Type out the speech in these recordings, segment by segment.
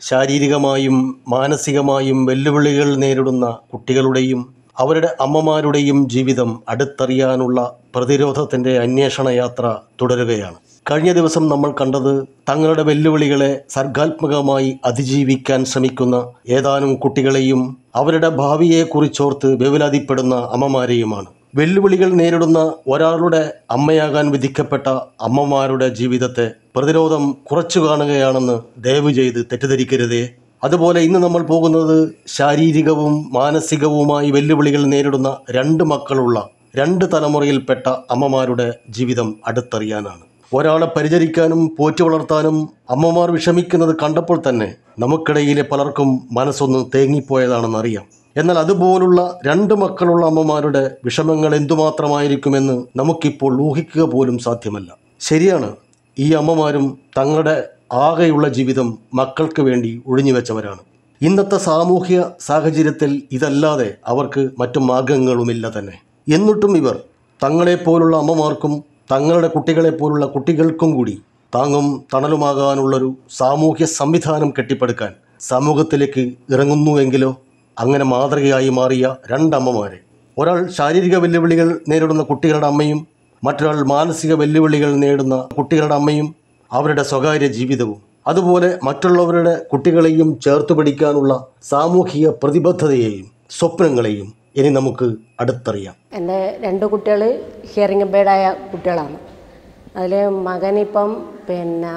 ശാരീരികമായും മാനസികമായും വെല്ലുവിളികൾ നേരിടുന്ന കുട്ടികളുടെയും അവരുടെ അമ്മമാരുടെയും ജീവിതം അടുത്തറിയാനുള്ള പ്രതിരോധത്തിൻ്റെ അന്വേഷണ യാത്ര തുടരുകയാണ് കഴിഞ്ഞ ദിവസം നമ്മൾ കണ്ടത് തങ്ങളുടെ വെല്ലുവിളികളെ സർഗാത്മകമായി അതിജീവിക്കാൻ ശ്രമിക്കുന്ന ഏതാനും കുട്ടികളെയും അവരുടെ ഭാവിയെക്കുറിച്ചോർത്ത് വേവലാതിപ്പെടുന്ന അമ്മമാരെയുമാണ് വെല്ലുവിളികൾ നേരിടുന്ന ഒരാളുടെ അമ്മയാകാൻ വിധിക്കപ്പെട്ട അമ്മമാരുടെ ജീവിതത്തെ പ്രതിരോധം കുറച്ചു കാണുകയാണെന്ന് ദയവ് ചെയ്ത് തെറ്റിദ്ധരിക്കരുതേ അതുപോലെ ഇന്ന് നമ്മൾ പോകുന്നത് ശാരീരികവും മാനസികവുമായി വെല്ലുവിളികൾ നേരിടുന്ന രണ്ട് മക്കളുള്ള രണ്ട് തലമുറയിൽപ്പെട്ട അമ്മമാരുടെ ജീവിതം അടുത്തറിയാനാണ് ഒരാളെ പരിചരിക്കാനും പോറ്റി വളർത്താനും അമ്മമാർ വിഷമിക്കുന്നത് കണ്ടപ്പോൾ തന്നെ നമുക്കിടയിലെ പലർക്കും മനസ്സൊന്ന് തേങ്ങിപ്പോയതാണെന്നറിയാം എന്നാൽ അതുപോലുള്ള രണ്ട് മക്കളുള്ള അമ്മമാരുടെ വിഷമങ്ങൾ എന്തുമാത്രമായിരിക്കുമെന്ന് നമുക്കിപ്പോൾ ഊഹിക്കുക പോലും സാധ്യമല്ല ശരിയാണ് ഈ അമ്മമാരും തങ്ങളുടെ ആകെയുള്ള ജീവിതം മക്കൾക്ക് വേണ്ടി ഒഴിഞ്ഞുവെച്ചവരാണ് ഇന്നത്തെ സാമൂഹ്യ സാഹചര്യത്തിൽ ഇതല്ലാതെ അവർക്ക് മറ്റു മാർഗങ്ങളുമില്ല തന്നെ എന്നിട്ടും ഇവർ തങ്ങളെപ്പോലുള്ള അമ്മമാർക്കും തങ്ങളുടെ കുട്ടികളെപ്പോലുള്ള കുട്ടികൾക്കും കൂടി താങ്ങും തണലുമാകാനുള്ളൊരു സാമൂഹ്യ സംവിധാനം കെട്ടിപ്പടുക്കാൻ സമൂഹത്തിലേക്ക് ഇറങ്ങുന്നുവെങ്കിലോ അങ്ങനെ മാതൃകയായി മാറിയ രണ്ടമ്മമാരെ ഒരാൾ ശാരീരിക വെല്ലുവിളികൾ നേരിടുന്ന കുട്ടികളുടെ അമ്മയും മറ്റൊരാൾ മാനസിക വെല്ലുവിളികൾ നേരിടുന്ന കുട്ടികളുടെ അമ്മയും അവരുടെ സ്വകാര്യ ജീവിതവും അതുപോലെ മറ്റുള്ളവരുടെ കുട്ടികളെയും ചേർത്ത് പിടിക്കാനുള്ള സാമൂഹിക പ്രതിബദ്ധതയെയും സ്വപ്നങ്ങളെയും ഇനി നമുക്ക് അടുത്തറിയാം എൻ്റെ രണ്ട് കുട്ടികൾ ഹിയറിംഗ് ഇമ്പേർഡായ കുട്ടികളാണ് അതിൽ മകനിപ്പം പിന്നെ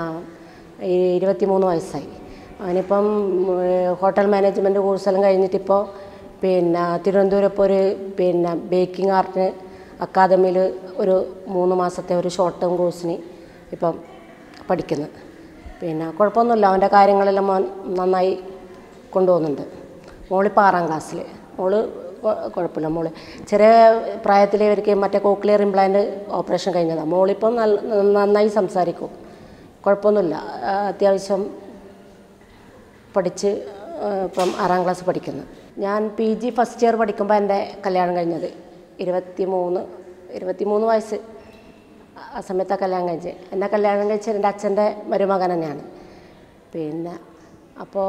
ഈ ഇരുപത്തിമൂന്ന് വയസ്സായി അവനിപ്പം ഏഹ്, ഹോട്ടൽ മാനേജ്മെൻറ്റ് കോഴ്സെല്ലാം കഴിഞ്ഞിട്ടിപ്പോൾ പിന്നെ തിരുവനന്തപുരം ഇപ്പോൾ ഒരു പിന്നെ ബേക്കിംഗ് ആർട്ടിന് അക്കാദമിയിൽ ഒരു മൂന്ന് മാസത്തെ ഒരു ഷോർട്ട് ടേം കോഴ്സിന് ഇപ്പം പഠിക്കുന്നു പിന്നെ കുഴപ്പമൊന്നുമില്ല അവൻ്റെ കാര്യങ്ങളെല്ലാം മോൻ നന്നായി കൊണ്ടുപോകുന്നുണ്ട് മോളിപ്പോൾ ആറാം ക്ലാസ്സിൽ മോള് കൊ- കുഴപ്പമില്ല മോള് ചെറിയ പ്രായത്തിൽ ഇവർക്ക് മറ്റേ കോക്ലിയർ ഇംപ്ലാന്റ് ഓപ്പറേഷൻ കഴിഞ്ഞതാണ് മോളിപ്പം നല്ല നന്നായി സംസാരിക്കും കുഴപ്പമൊന്നുമില്ല ആ, അത്യാവശ്യം പഠിച്ച് ആ, ഇപ്പം ആറാം ക്ലാസ് പഠിക്കുന്നു ഞാൻ പി ജി ഫസ്റ്റ് ഇയർ പഠിക്കുമ്പോൾ എൻ്റെ കല്യാണം കഴിഞ്ഞത് ഇരുപത്തി മൂന്ന് ഇരുപത്തി മൂന്ന് വയസ്സ് ആ സമയത്താണ് കല്യാണം കഴിച്ചത് എന്നെ കല്യാണം കഴിച്ചത് എൻ്റെ അച്ഛൻ്റെ മരുമകൻ തന്നെയാണ് പിന്നെ അപ്പോൾ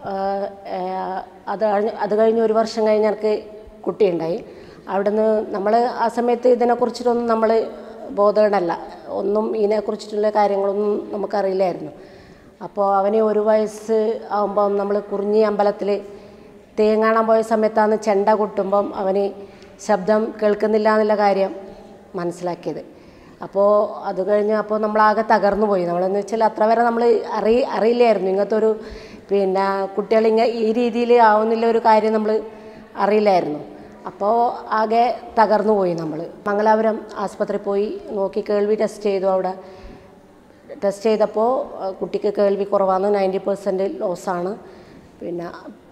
അത് കഴിഞ്ഞ് അത് കഴിഞ്ഞ് ഒരു വർഷം കഴിഞ്ഞ് എനിക്ക് കുട്ടിയുണ്ടായി അവിടുന്ന് നമ്മൾ ആ സമയത്ത് ഇതിനെക്കുറിച്ചിട്ടൊന്നും നമ്മൾ ബോധവനല്ല ഒന്നും ഇതിനെക്കുറിച്ചിട്ടുള്ള കാര്യങ്ങളൊന്നും നമുക്കറിയില്ലായിരുന്നു അപ്പോൾ അവന് ഒരു വയസ്സ് ആകുമ്പം നമ്മൾ കുറിഞ്ഞി അമ്പലത്തിൽ തേങ്ങാണാൻ പോയ സമയത്താണ് ചെണ്ട കൊട്ടുമ്പം അവന് ശബ്ദം കേൾക്കുന്നില്ല എന്നുള്ള കാര്യം മനസ്സിലാക്കിയത് അപ്പോൾ അത് കഴിഞ്ഞ് അപ്പോൾ നമ്മളാകെ തകർന്നു പോയി നമ്മളെന്ന് വെച്ചാൽ അത്ര വരെ നമ്മൾ അറി അറിയില്ലായിരുന്നു ഇങ്ങനത്തെ ഒരു പിന്നെ കുട്ടികൾ ഇങ്ങ ഈ രീതിയിൽ ആവുന്നില്ല ഒരു കാര്യം നമ്മൾ അറിയില്ലായിരുന്നു അപ്പോൾ ആകെ തകർന്നു പോയി നമ്മൾ മംഗലാപുരം ആസ്പത്രിയിൽ പോയി നോക്കി കേൾവി ടെസ്റ്റ് ചെയ്തു അവിടെ ടെസ്റ്റ് ചെയ്തപ്പോൾ അഹ് കുട്ടിക്ക് കേൾവി കുറവാണ് നയൻറ്റി പെർസെൻറ്റ് ലോസാണ് പിന്നെ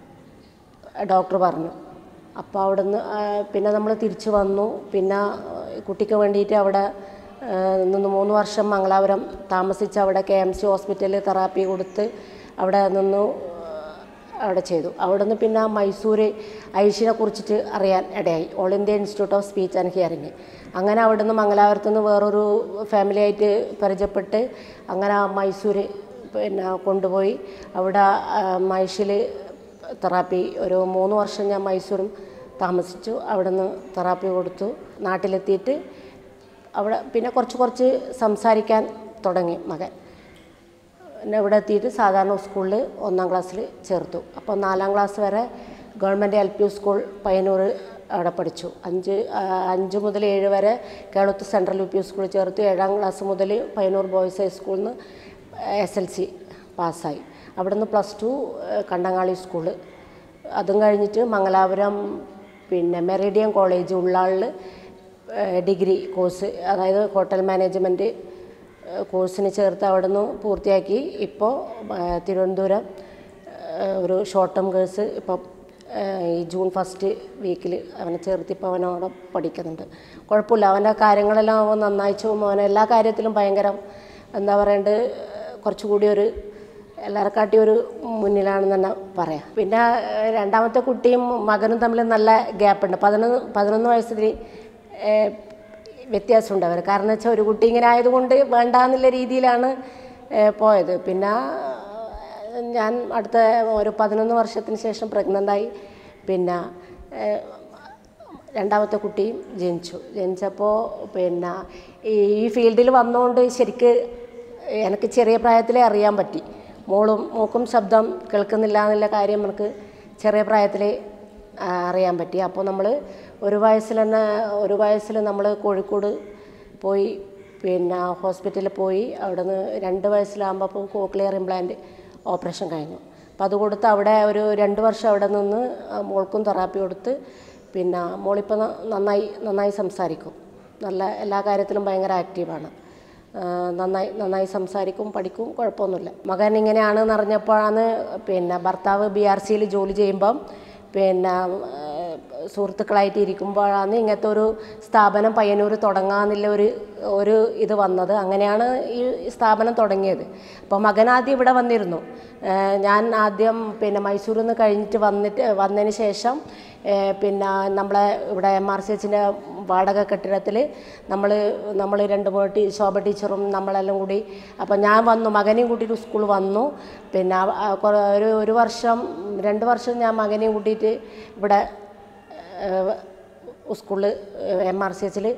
ഡോക്ടർ പറഞ്ഞു അപ്പോൾ അവിടുന്ന് ആ, പിന്നെ നമ്മൾ തിരിച്ചു വന്നു പിന്നെ ആ, കുട്ടിക്ക് വേണ്ടിയിട്ട് അവിടെ ആ, നിന്ന് മൂന്ന് വർഷം മംഗലാപുരം താമസിച്ച് അവിടെ കെ എം സി ഹോസ്പിറ്റലിൽ തെറാപ്പി കൊടുത്ത് അവിടെ നിന്നു അവിടെ ചെയ്തു അവിടുന്ന് പിന്നെ മൈസൂർ ഐഷിനെ കുറിച്ചിട്ട് അറിയാൻ ഇടയായി all India institute of speech and hearing അങ്ങനെ അവിടുന്ന് മംഗലാപുരത്ത് നിന്ന് വേറൊരു ഫാമിലി ആയിട്ട് പരിചയപ്പെട്ട് അങ്ങനെ മൈസൂർ പിന്നെ കൊണ്ടുപോയി അവിടെ മൈഷിൽ തെറാപ്പി ഒരു മൂന്ന് വർഷം ഞാൻ മൈസൂരും താമസിച്ചു അവിടുന്ന് തെറാപ്പി കൊടുത്തു നാട്ടിലെത്തിയിട്ട് അവിടെ പിന്നെ കുറച്ച് കുറച്ച് സംസാരിക്കാൻ തുടങ്ങി മകൻ പിന്നെ ഇവിടെ എത്തിയിട്ട് സാധാരണ സ്കൂളിൽ ഒന്നാം ക്ലാസ്സിൽ ചേർത്തു അപ്പോൾ നാലാം ക്ലാസ് വരെ government L P school Payyanur അവിടെ പഠിച്ചു അഞ്ച് ആ, അഞ്ച് മുതൽ ഏഴ് വരെ കേളത്ത് സെൻട്രൽ യു പി സ്കൂളിൽ ചേർത്തു ഏഴാം ക്ലാസ് മുതൽ പയ്യന്നൂർ ബോയ്സ് ഹൈസ്കൂളിൽ നിന്ന് എസ് എൽ സി പാസ്സായി അവിടുന്ന് പ്ലസ് ടു കണ്ടങ്ങാളി സ്കൂള് അതും കഴിഞ്ഞിട്ട് മംഗലാപുരം പിന്നെ മെറിഡിയൻ കോളേജ് ഉള്ളാളിൽ ഡിഗ്രി കോഴ്സ് അതായത് ഹോട്ടൽ മാനേജ്മെൻറ്റ് കോഴ്സിന് ചേർത്ത് അവിടെ നിന്ന് പൂർത്തിയാക്കി ഇപ്പോൾ തിരുവനന്തപുരം ഏഹ്, ഒരു ഷോർട്ട് ടേം കോഴ്സ് ഇപ്പം ഏഹ്, ഈ ജൂൺ ഫസ്റ്റ് വീക്കിൽ അവനെ ചേർത്ത് ഇപ്പോൾ അവനവിടെ പഠിക്കുന്നുണ്ട് കുഴപ്പമില്ല അവൻ്റെ കാര്യങ്ങളെല്ലാം അവൻ നന്നായി പോകുമ്പോൾ അവൻ എല്ലാ കാര്യത്തിലും ഭയങ്കര എന്താ പറയേണ്ടത് കുറച്ചുകൂടി ഒരു എല്ലാവരെക്കാട്ടി ഒരു മുന്നിലാണെന്ന് തന്നെ പറയാം പിന്നെ ഏഹ്, രണ്ടാമത്തെ കുട്ടിയും മകനും തമ്മിൽ നല്ല ഗ്യാപ്പുണ്ട് പതിനൊന്ന് പതിനൊന്ന് വയസ്സിൽ ഏഹ്, വ്യത്യാസമുണ്ട് അവർ കാരണം വെച്ചാൽ ഒരു കുട്ടി ഇങ്ങനെ ആയതുകൊണ്ട് വേണ്ട എന്നുള്ള രീതിയിലാണ് ഏഹ്, പോയത് പിന്നെ ഞാൻ അടുത്ത ഒരു പതിനൊന്ന് വർഷത്തിന് ശേഷം പ്രഗ്നൻ്റായി പിന്നെ ഏഹ്, രണ്ടാമത്തെ കുട്ടിയും ജനിച്ചു ജനിച്ചപ്പോൾ പിന്നെ ഈ ഈ ഫീൽഡിൽ വന്നുകൊണ്ട് ശരിക്ക് എനിക്ക് ചെറിയ പ്രായത്തിലേ അറിയാൻ പറ്റി മോളും മോക്കും ശബ്ദം കേൾക്കുന്നില്ല എന്നുള്ള കാര്യം എനിക്ക് ചെറിയ പ്രായത്തിൽ അറിയാൻ പറ്റി അപ്പോൾ നമ്മൾ ഒരു വയസ്സിൽ തന്നെ ഒരു വയസ്സിൽ നമ്മൾ കോഴിക്കോട് പോയി പിന്നെ ഹോസ്പിറ്റലിൽ പോയി അവിടെ നിന്ന് രണ്ട് വയസ്സിലാകുമ്പോൾ കോക്ലിയർ ഇംപ്ലാന്റ് ഓപ്പറേഷൻ കഴിഞ്ഞു അപ്പോൾ അത് കൊടുത്ത് അവിടെ ഒരു രണ്ട് വർഷം അവിടെ നിന്ന് ആ മോൾക്കും തെറാപ്പി കൊടുത്ത് പിന്നെ മോളിപ്പോൾ ന- നന്നായി നന്നായി സംസാരിക്കും നല്ല എല്ലാ കാര്യത്തിലും ഭയങ്കര ആക്റ്റീവാണ് ആ, നന്നായി നന്നായി സംസാരിക്കും പഠിക്കും കുഴപ്പമൊന്നുമില്ല മകൻ ഇങ്ങനെയാണെന്ന് അറിഞ്ഞപ്പോഴാണ് പിന്നെ ഭർത്താവ് ബി ആർ സിയിൽ ജോലി ചെയ്യുമ്പം പിന്നെ ആ, സുഹൃത്തുക്കളായിട്ട് ഇരിക്കുമ്പോഴാണ് ഇങ്ങനത്തെ ഒരു സ്ഥാപനം പയ്യന്നൂർ തുടങ്ങാമെന്നുള്ള ഒരു ഒരു ഇത് വന്നത് അങ്ങനെയാണ് ഈ സ്ഥാപനം തുടങ്ങിയത് അപ്പോൾ മകൻ ആദ്യം ഇവിടെ വന്നിരുന്നു ഏഹ് ഞാൻ ആദ്യം പിന്നെ മൈസൂരിൽ നിന്ന് കഴിഞ്ഞിട്ട് വന്നിട്ട് വന്നതിന് ശേഷം ഏഹ് പിന്നെ നമ്മളെ ഇവിടെ എം ആർ സി എച്ചിൻ്റെ വാടക കെട്ടിടത്തിൽ നമ്മൾ നമ്മൾ രണ്ട് മൂന്ന് ടീ ശോഭ ടീച്ചറും നമ്മളെല്ലാം കൂടി അപ്പോൾ ഞാൻ വന്നു മകനെയും കൂട്ടിയിട്ട് സ്കൂൾ വന്നു പിന്നെ അവ- ആ കുറേ- ഒരു ഒരു വർഷം രണ്ട് വർഷം ഞാൻ മകനെയും കൂട്ടിയിട്ട് ഇവിടെ സ്കൂളിൽ എം ആർ സി എച്ചിൽ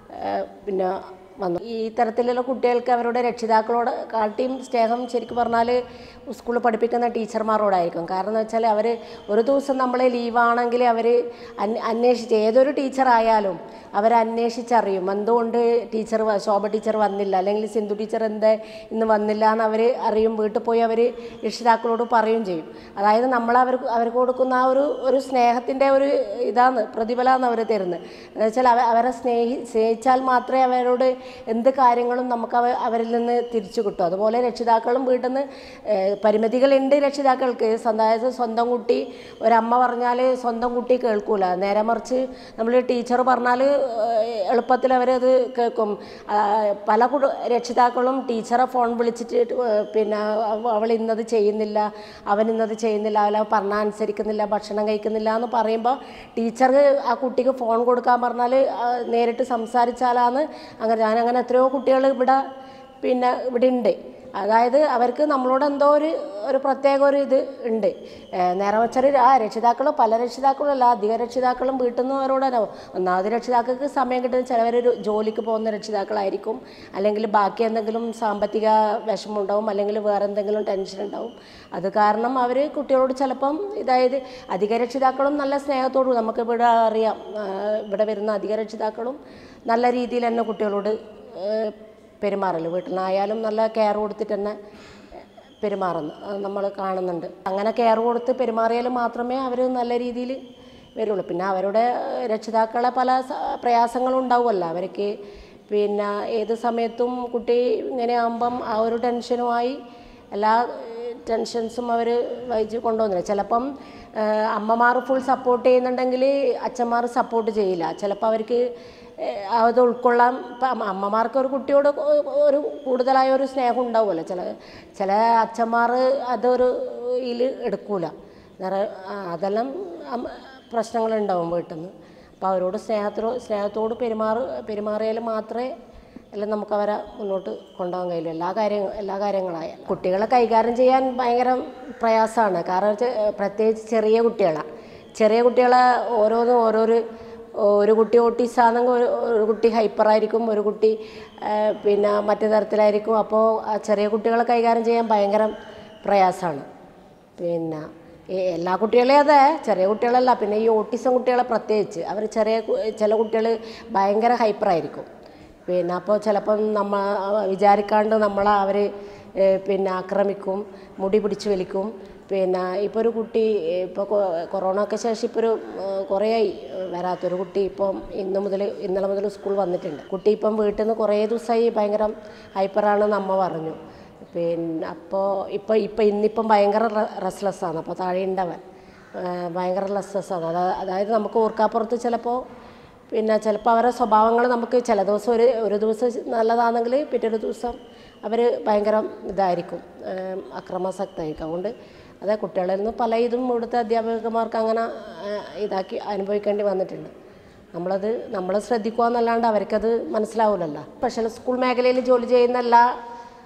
പിന്നെ വന്നു ഈ തരത്തിലുള്ള കുട്ടികൾക്ക് അവരുടെ രക്ഷിതാക്കളോട് കാട്ടിയും സ്നേഹം ശരിക്കും പറഞ്ഞാൽ സ്കൂളിൽ പഠിപ്പിക്കുന്ന ടീച്ചർമാരോടായിരിക്കും കാരണം എന്ന് വെച്ചാൽ അവർ ഒരു ദിവസം നമ്മൾ ലീവാണെങ്കിൽ അവർ അന്വേഷിച്ച് ഏതൊരു ടീച്ചറായാലും അവരെ അന്വേഷിച്ചറിയും എന്തുകൊണ്ട് ടീച്ചർ വ- ശോഭ ടീച്ചർ വന്നില്ല അല്ലെങ്കിൽ സിന്ധു ടീച്ചർ എന്താ ഇന്ന് വന്നില്ല എന്ന് അവർ അറിയും വീട്ടിൽ പോയി അവർ രക്ഷിതാക്കളോട് പറയുകയും ചെയ്യും അതായത് നമ്മൾ അവർക്ക് അവർക്ക് കൊടുക്കുന്ന ആ ഒരു ഒരു സ്നേഹത്തിൻ്റെ ഒരു ഇതാണ് പ്രതിഫലമാണ് അവർ തരുന്നത് എന്ന് വെച്ചാൽ അവ അവരെ സ്നേഹി സ്നേഹിച്ചാൽ മാത്രമേ അവരോട് എന്ത് കാര്യങ്ങളും നമുക്ക് അവ അവരിൽ നിന്ന് തിരിച്ചു കിട്ടും അതുപോലെ രക്ഷിതാക്കളും വീട്ടിൽ നിന്ന് ഏഹ്, പരിമിതികളുണ്ട് രക്ഷിതാക്കൾക്ക് സ്വന്തം അതായത് സ്വന്തം കുട്ടി ഒരമ്മ പറഞ്ഞാൽ സ്വന്തം കുട്ടി കേൾക്കൂല നേരെ മറിച്ച് നമ്മൾ ടീച്ചർ പറഞ്ഞാൽ എളുപ്പത്തിൽ അവരത് കേൾക്കും ആ, പല കുട രക്ഷിതാക്കളും ടീച്ചറെ ഫോൺ വിളിച്ചിട്ട് ഏഹ്, പിന്നെ അവ- അവൾ ഇന്നത് ചെയ്യുന്നില്ല അവൻ ഇന്നത് ചെയ്യുന്നില്ല അവൾ പറഞ്ഞാൽ അനുസരിക്കുന്നില്ല ഭക്ഷണം കഴിക്കുന്നില്ല എന്ന് പറയുമ്പോൾ ടീച്ചർ ആ കുട്ടിക്ക് ഫോൺ കൊടുക്കാൻ പറഞ്ഞാൽ ആ, നേരിട്ട് സംസാരിച്ചാലാണ് അങ്ങനെ ഞാൻ അങ്ങനെ എത്രയോ കുട്ടികൾ ഇവിടെ പിന്നെ ഇവിടെ ഉണ്ട് അതായത് അവർക്ക് നമ്മളോട് എന്തോ ഒരു ഒരു പ്രത്യേക ഒരു ഇത് ഉണ്ട് ഏഹ് നേരെ വെച്ചാൽ ആ രക്ഷിതാക്കൾ പല രക്ഷിതാക്കളും അല്ല അധിക രക്ഷിതാക്കളും വീട്ടിൽ നിന്ന് അവരോട് തന്നെ ഒന്നാമത് രക്ഷിതാക്കൾക്ക് സമയം കിട്ടുന്ന ചിലവരൊരു ജോലിക്ക് പോകുന്ന രക്ഷിതാക്കളായിരിക്കും അല്ലെങ്കിൽ ബാക്കി എന്തെങ്കിലും സാമ്പത്തിക വിഷമമുണ്ടാവും അല്ലെങ്കിൽ വേറെ എന്തെങ്കിലും ടെൻഷൻ ഉണ്ടാവും അത് കാരണം അവർ കുട്ടികളോട് ചിലപ്പം ഇതായത് അധിക രക്ഷിതാക്കളും നല്ല സ്നേഹത്തോടും നമുക്ക് ഇവിടെ അറിയാം ആ, ഇവിടെ വരുന്ന അധിക രക്ഷിതാക്കളും നല്ല രീതിയിൽ തന്നെ കുട്ടികളോട് ഏഹ് പെരുമാറൽ വീട്ടിൽ നിന്നായാലും നല്ല കെയർ കൊടുത്തിട്ട് തന്നെ പെരുമാറുന്നു അത് നമ്മൾ കാണുന്നുണ്ട് അങ്ങനെ കെയർ കൊടുത്ത് പെരുമാറിയാൽ മാത്രമേ അവർ നല്ല രീതിയിൽ വരുള്ളൂ പിന്നെ അവരുടെ ഏഹ്, രക്ഷിതാക്കളെ പല സ- പ്രയാസങ്ങളും ഉണ്ടാവുമല്ലോ അവർക്ക് പിന്നെ ഏത് സമയത്തും കുട്ടി ഇങ്ങനെ ആകുമ്പം ആ ഒരു ടെൻഷനുമായി എല്ലാ ഏഹ്, ടെൻഷൻസും അവർ വഹിച്ച് കൊണ്ടുവന്നില്ല ചിലപ്പം ഏഹ്, അമ്മമാർ ഫുൾ സപ്പോർട്ട് ചെയ്യുന്നുണ്ടെങ്കിൽ അച്ഛന്മാർ സപ്പോർട്ട് ചെയ്യില്ല ചിലപ്പോൾ അവർക്ക് ഏഹ്, അത് ഉൾക്കൊള്ളാൻ ഇപ്പം അമ്മ- അമ്മമാർക്ക് ഒരു കുട്ടിയോട് ഒ- ഒരു കൂടുതലായ ഒരു സ്നേഹം ഉണ്ടാവുമല്ലോ ചില ചില അച്ഛന്മാർ അതൊരു ഇതിൽ എടുക്കൂല നേരെ ആ, അതെല്ലാം അമ്മ- പ്രശ്നങ്ങളുണ്ടാവും വീട്ടിൽ നിന്ന് അപ്പോൾ അവരോട് സ്നേഹത്തിലോ സ്നേഹത്തോട് പെരുമാറ് പെരുമാറിയാൽ മാത്രമേ എല്ലാം നമുക്ക് അവരെ മുന്നോട്ട് കൊണ്ടുപോകാൻ കഴിയുള്ളൂ എല്ലാ കാര്യങ്ങൾ എല്ലാ കാര്യങ്ങളായാലും കുട്ടികളെ കൈകാര്യം ചെയ്യാൻ ഭയങ്കര പ്രയാസമാണ് കാരണം വെച്ചാൽ പ്രത്യേകിച്ച് ചെറിയ കുട്ടികളാണ് ചെറിയ കുട്ടികളെ ഓരോന്നും ഓരോരു ഒരു കുട്ടി ഓട്ടീസാണെങ്കിൽ ഒരു ഒരു കുട്ടി ഹൈപ്പറായിരിക്കും ഒരു കുട്ടി ആ, പിന്നെ മറ്റു തരത്തിലായിരിക്കും അപ്പോൾ ആ ചെറിയ കുട്ടികളെ കൈകാര്യം ചെയ്യാൻ ഭയങ്കര പ്രയാസമാണ് പിന്നെ ഈ എല്ലാ കുട്ടികളെയും അതെ ചെറിയ കുട്ടികളല്ല പിന്നെ ഈ ഓട്ടിസം കുട്ടികളെ പ്രത്യേകിച്ച് അവർ ചെറിയ കു- ചില കുട്ടികൾ ഭയങ്കര ഹൈപ്പറായിരിക്കും പിന്നെ അപ്പോൾ ചിലപ്പം നമ്മ വിചാരിക്കാണ്ട് നമ്മളെ അവർ പിന്നെ ആക്രമിക്കും മുടി പിടിച്ച് വലിക്കും പിന്നെ ഇപ്പോൾ ഒരു കുട്ടി ഇപ്പോൾ കൊറോണയ്ക്ക് ശേഷം ഇപ്പോൾ ഒരു ഏഹ്, കുറേയായി ഏഹ്, വരാത്തൊരു കുട്ടി ഇപ്പം ഇന്ന് മുതൽ ഇന്നലെ മുതൽ സ്കൂൾ വന്നിട്ടുണ്ട് കുട്ടി ഇപ്പം വീട്ടിൽ നിന്ന് കുറേ ദിവസമായി ഭയങ്കര ഹൈപ്പറാണെന്ന് അമ്മ പറഞ്ഞു പിന്നെ അപ്പോൾ ഇപ്പോൾ ഇപ്പോൾ ഇന്നിപ്പം ഭയങ്കര റെസ്ലെസ് ആണ് അപ്പോൾ താഴെ ഉണ്ടവൻ ഏഹ്, ഭയങ്കര റെസ്ലെസ് ആണ് അതാ അതായത് നമുക്ക് ഓർക്കാപ്പുറത്ത് ചിലപ്പോൾ പിന്നെ ചിലപ്പോൾ അവരുടെ സ്വഭാവങ്ങൾ നമുക്ക് ചില ദിവസം ഒരു ഒരു ദിവസം നല്ലതാണെങ്കിൽ പിറ്റൊരു ദിവസം അവർ ഭയങ്കര ഇതായിരിക്കും ഏഹ്, അക്രമാസക്തമായിരിക്കും അതുകൊണ്ട് അതെ കുട്ടികളിൽ നിന്ന് പല ഇതും ഇവിടുത്തെ അധ്യാപകന്മാർക്ക് അങ്ങനെ ഏഹ്, ഇതാക്കി അനുഭവിക്കേണ്ടി വന്നിട്ടുണ്ട് നമ്മളത് നമ്മൾ ശ്രദ്ധിക്കുക എന്നല്ലാണ്ട് അവർക്കത് മനസ്സിലാവില്ലല്ലോ സ്പെഷ്യൽ സ്കൂൾ മേഖലയിൽ ജോലി ചെയ്യുന്ന എല്ലാ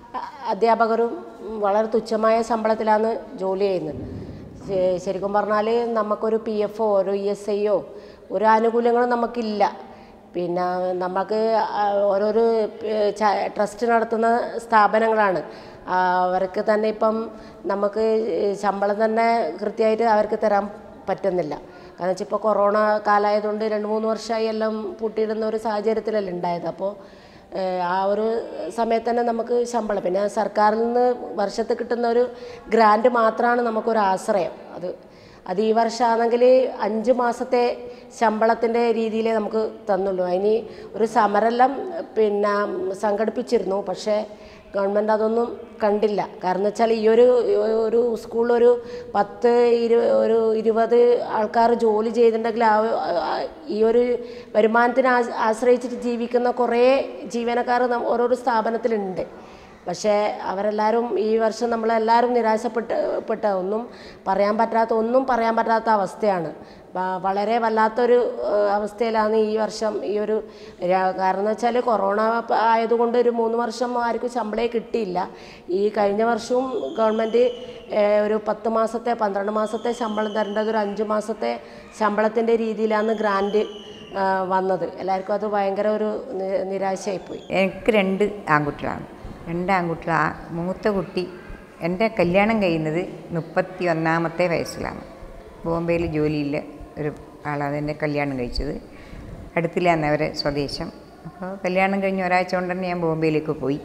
അ- അധ്യാപകരും വളരെ തുച്ഛമായ ശമ്പളത്തിലാണ് ജോലി ചെയ്യുന്നത് ശ- ശരിക്കും പറഞ്ഞാൽ നമുക്കൊരു പി എഫോ ഒരു ഇ എസ് ഐയോ ഒരു ആനുകൂല്യങ്ങളും നമുക്കില്ല പിന്നെ നമുക്ക് ആ ഓരോരോ ഏഹ് ച- ട്രസ്റ്റ് നടത്തുന്ന സ്ഥാപനങ്ങളാണ് ആ, അവർക്ക് തന്നെ ഇപ്പം നമുക്ക് ശമ്പളം തന്നെ കൃത്യമായിട്ട് അവർക്ക് തരാൻ പറ്റുന്നില്ല കാരണം വെച്ചാൽ ഇപ്പോൾ കൊറോണ കാലമായതുകൊണ്ട് രണ്ട് മൂന്ന് വർഷമായി എല്ലാം പൂട്ടിയിടുന്ന ഒരു സാഹചര്യത്തിലല്ല ഉണ്ടായത് അപ്പോൾ ഏഹ് ആ ഒരു സമയത്ത് തന്നെ നമുക്ക് ശമ്പളം പിന്നെ സർക്കാരിൽ നിന്ന് വർഷത്തിൽ കിട്ടുന്ന ഒരു ഗ്രാൻഡ് മാത്രമാണ് നമുക്കൊരു ആശ്രയം അത് അത് ഈ വർഷമാണെങ്കിൽ അഞ്ച് മാസത്തെ ശമ്പളത്തിൻ്റെ രീതിയിലേ നമുക്ക് തന്നുള്ളൂ അതിന് ഒരു സമരെല്ലാം പിന്നെ സംഘടിപ്പിച്ചിരുന്നു പക്ഷേ ഗവൺമെൻറ് അതൊന്നും കണ്ടില്ല കാരണം വെച്ചാൽ ഈ ഒരു ഒരു സ്കൂളിലൊരു പത്ത് ഇരു ഒരു ഇരുപത് ആൾക്കാർ ജോലി ചെയ്തിട്ടുണ്ടെങ്കിൽ ആ ആ ഈ ഒരു വരുമാനത്തിനെ ആസ് ആശ്രയിച്ചിട്ട് ജീവിക്കുന്ന കുറേ ജീവനക്കാർ നം- ഓരോരോ സ്ഥാപനത്തിലുണ്ട് പക്ഷേ അവരെല്ലാവരും ഈ വർഷം നമ്മളെല്ലാവരും നിരാശപ്പെട്ട് പെട്ട ഒന്നും പറയാൻ പറ്റാത്ത ഒന്നും പറയാൻ പറ്റാത്ത അവസ്ഥയാണ് വ- വളരെ വല്ലാത്തൊരു ഏഹ്, അവസ്ഥയിലാണ് ഈ വർഷം ഈ ഒരു ര- കാരണം എന്ന് വെച്ചാൽ കൊറോണ പ- ആയതുകൊണ്ട് ഒരു മൂന്ന് വർഷം ആർക്കും ശമ്പളേ കിട്ടിയില്ല ഈ കഴിഞ്ഞ വർഷവും ഗവൺമെൻറ് ഏഹ്, ഒരു പത്ത് മാസത്തെ പന്ത്രണ്ട് മാസത്തെ ശമ്പളം തരേണ്ടത് ഒരു അഞ്ച് മാസത്തെ ശമ്പളത്തിൻ്റെ രീതിയിലാണ് ഗ്രാൻഡ് ഏഹ്, വന്നത് എല്ലാവർക്കും അത് ഭയങ്കര ഒരു നി- നിരാശയായിപ്പോയി എനിക്ക് രണ്ട് ആൺകുട്ടികളാണ് രണ്ട് ആൺകുട്ടികൾ ആ മൂത്ത കുട്ടി എൻ്റെ കല്യാണം കഴിയുന്നത് മുപ്പത്തി ഒന്നാമത്തെ വയസ്സിലാണ് ബോംബെയിൽ ജോലിയില്ല ഒരു ആളാണ് എൻ്റെ കല്യാണം കഴിച്ചത് അടുത്തില്ലാന്ന് അവരെ സ്വദേശം അപ്പോൾ കല്യാണം കഴിഞ്ഞ് ഒരാഴ്ച കൊണ്ട് തന്നെ ഞാൻ ബോംബെയിലേക്ക് പോയി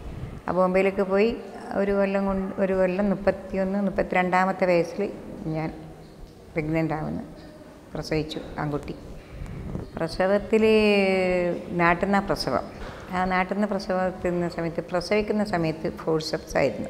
ആ ബോംബെയിലേക്ക് പോയി ഒരു കൊല്ലം കൊണ്ട് ഒരു കൊല്ലം മുപ്പത്തിയൊന്ന് മുപ്പത്തിരണ്ടാമത്തെ വയസ്സിൽ ഞാൻ പ്രഗ്നൻ്റ് ആവുന്നു പ്രസവിച്ചു ആൺകുട്ടി പ്രസവത്തിൽ നാട്ടിൽ നിന്നാണ് പ്രസവം ആ നാട്ടിൽ നിന്ന് പ്രസവത്തിന് സമയത്ത് പ്രസവിക്കുന്ന സമയത്ത് ഫോഴ്സപ്സ് ആയിരുന്നു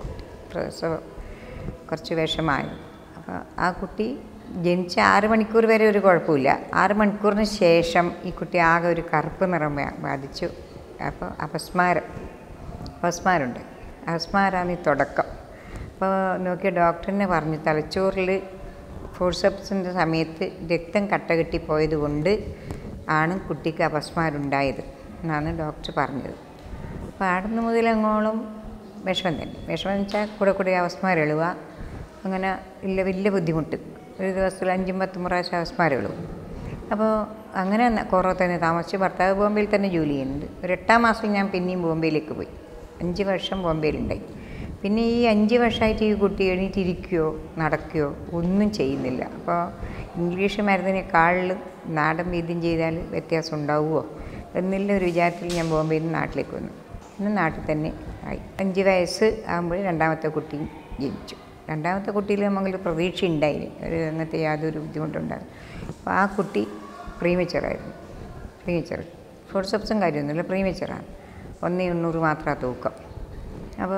പ്രസവം കുറച്ച് വിഷമായി അപ്പോൾ ആ കുട്ടി ജനിച്ച ആറ് മണിക്കൂർ വരെ ഒരു കുഴപ്പമില്ല ആറ് മണിക്കൂറിന് ശേഷം ഈ കുട്ടി ആകെ ഒരു കറുപ്പ് നിറം ബാ- ബാധിച്ചു അപ്പോൾ അപസ്മാരം അപസ്മാരമുണ്ട് അപസ്മാരാണ് ഈ തുടക്കം അപ്പോൾ നോക്കിയ ഡോക്ടറിനെ പറഞ്ഞു തലച്ചോറിൽ ഫോഴ്സപ്സിൻ്റെ സമയത്ത് രക്തം കട്ട കെട്ടിപ്പോയത് കൊണ്ട് ആണ് കുട്ടിക്ക് അപസ്മാരം ഉണ്ടായത് എന്നാണ് ഡോക്ടർ പറഞ്ഞത് അപ്പോൾ ആടുന്ന് മുതൽ അങ്ങോളം വിഷമം തന്നെ വിഷമം എന്ന് വെച്ചാൽ കൂടെ കൂടെ അപസ്മാരം എഴുതുക അങ്ങനെ ഇല്ല വലിയ ബുദ്ധിമുട്ട് ഒരു ദിവസത്തിൽ അഞ്ചും പത്തും പ്രാവശ്യം അപസ്മാരം എഴുതും അപ്പോൾ അങ്ങനെ ന- കുറേ തന്നെ താമസിച്ച് ഭർത്താവ് ബോംബെയിൽ തന്നെ ജോലി ചെയ്യുന്നുണ്ട് ഒരു എട്ടാം മാസം ഞാൻ പിന്നെയും ബോംബെയിലേക്ക് പോയി അഞ്ച് വർഷം ബോംബെയിലുണ്ടായി പിന്നെ ഈ അഞ്ച് വർഷമായിട്ട് ഈ കുട്ടി എണീറ്റിരിക്കുകയോ നടക്കുകയോ ഒന്നും ചെയ്യുന്നില്ല അപ്പോൾ ഇംഗ്ലീഷ് മരുന്നിനേക്കാളിൽ നാടൻ വൈദ്യം ചെയ്താൽ വ്യത്യാസം ഉണ്ടാവുമോ എന്നുള്ള ഒരു വിചാരത്തിൽ ഞാൻ ബോംബെയിൽ നിന്ന് നാട്ടിലേക്ക് വന്നു പിന്നെ നാട്ടിൽ തന്നെ ആയി അഞ്ച് വയസ്സ് ആകുമ്പോൾ രണ്ടാമത്തെ കുട്ടി ജനിച്ചു രണ്ടാമത്തെ കുട്ടിയിൽ നമുക്ക് പ്രതീക്ഷ ഉണ്ടായിന് ഒരു അങ്ങനത്തെ യാതൊരു ബുദ്ധിമുട്ടുണ്ടാകും അപ്പോൾ ആ കുട്ടി പ്രീമച്ചറായിരുന്നു പ്രീമച്ചർ ഫോർസപ്സും കാര്യമൊന്നുമില്ല പ്രീമച്ചറാണ് ഒന്നേ എണ്ണൂറ് മാത്രമാണ് തൂക്കം അപ്പോൾ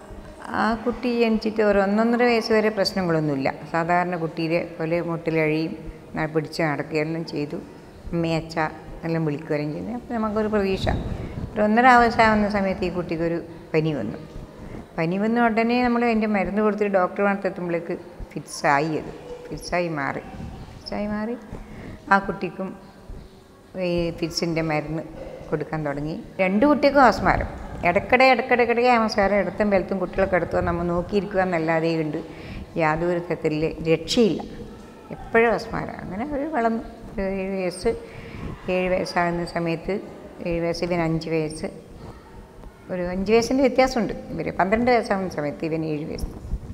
ആ കുട്ടി ജനിച്ചിട്ട് ഒരു ഒന്നൊന്നര വയസ്സ് വരെ പ്രശ്നങ്ങളൊന്നുമില്ല സാധാരണ കുട്ടിയെ പോലെ മുട്ടിലഴിയും ന- പിടിച്ച് നടക്കുകയെല്ലാം ചെയ്തു അമ്മയച്ച എല്ലാം വിളിക്കുകയും ചെയ്തു അപ്പോൾ നമുക്കൊരു പ്രതീക്ഷ ഒരു ഒന്നര ആവശ്യമാവുന്ന സമയത്ത് ഈ കുട്ടിക്കൊരു പനി വന്നു പനി വന്ന ഉടനെ നമ്മൾ അതിൻ്റെ മരുന്ന് കൊടുത്തിട്ട് ഡോക്ടർ അടുത്തെത്തുമ്പോഴേക്ക് ഫിറ്റ്സായി അത് ഫിറ്റ്സായി മാറി ഫിറ്റ്സായി മാറി ആ കുട്ടിക്കും ഈ ഫിറ്റ്സിൻ്റെ മരുന്ന് കൊടുക്കാൻ തുടങ്ങി രണ്ട് കുട്ടിക്കും ആസ്മാരം ഇടയ്ക്കിടെ ഇടയ്ക്കിടെ ഇടയ്ക്ക് ആസ്മാരം ഇടത്തും വെളുത്തും കുട്ടികളൊക്കെ എടുത്തു നമ്മൾ നോക്കിയിരിക്കുക എന്നല്ലാതെ ഉണ്ട് യാതൊരു തരത്തിൽ രക്ഷയില്ല എപ്പോഴും ആസ്മാരം അങ്ങനെ ഒരു വളർന്നു ഒരു ഏഴ് വയസ്സ് ഏഴ് വയസ്സാകുന്ന സമയത്ത് ഏഴ് വയസ്സ് ഇവൻ അഞ്ച് വയസ്സ് ഒരു അഞ്ച് വയസ്സിൻ്റെ വ്യത്യാസമുണ്ട് ഇവർ പന്ത്രണ്ട് വയസ്സാകുന്ന സമയത്ത് ഇവൻ ഏഴ് വയസ്സ്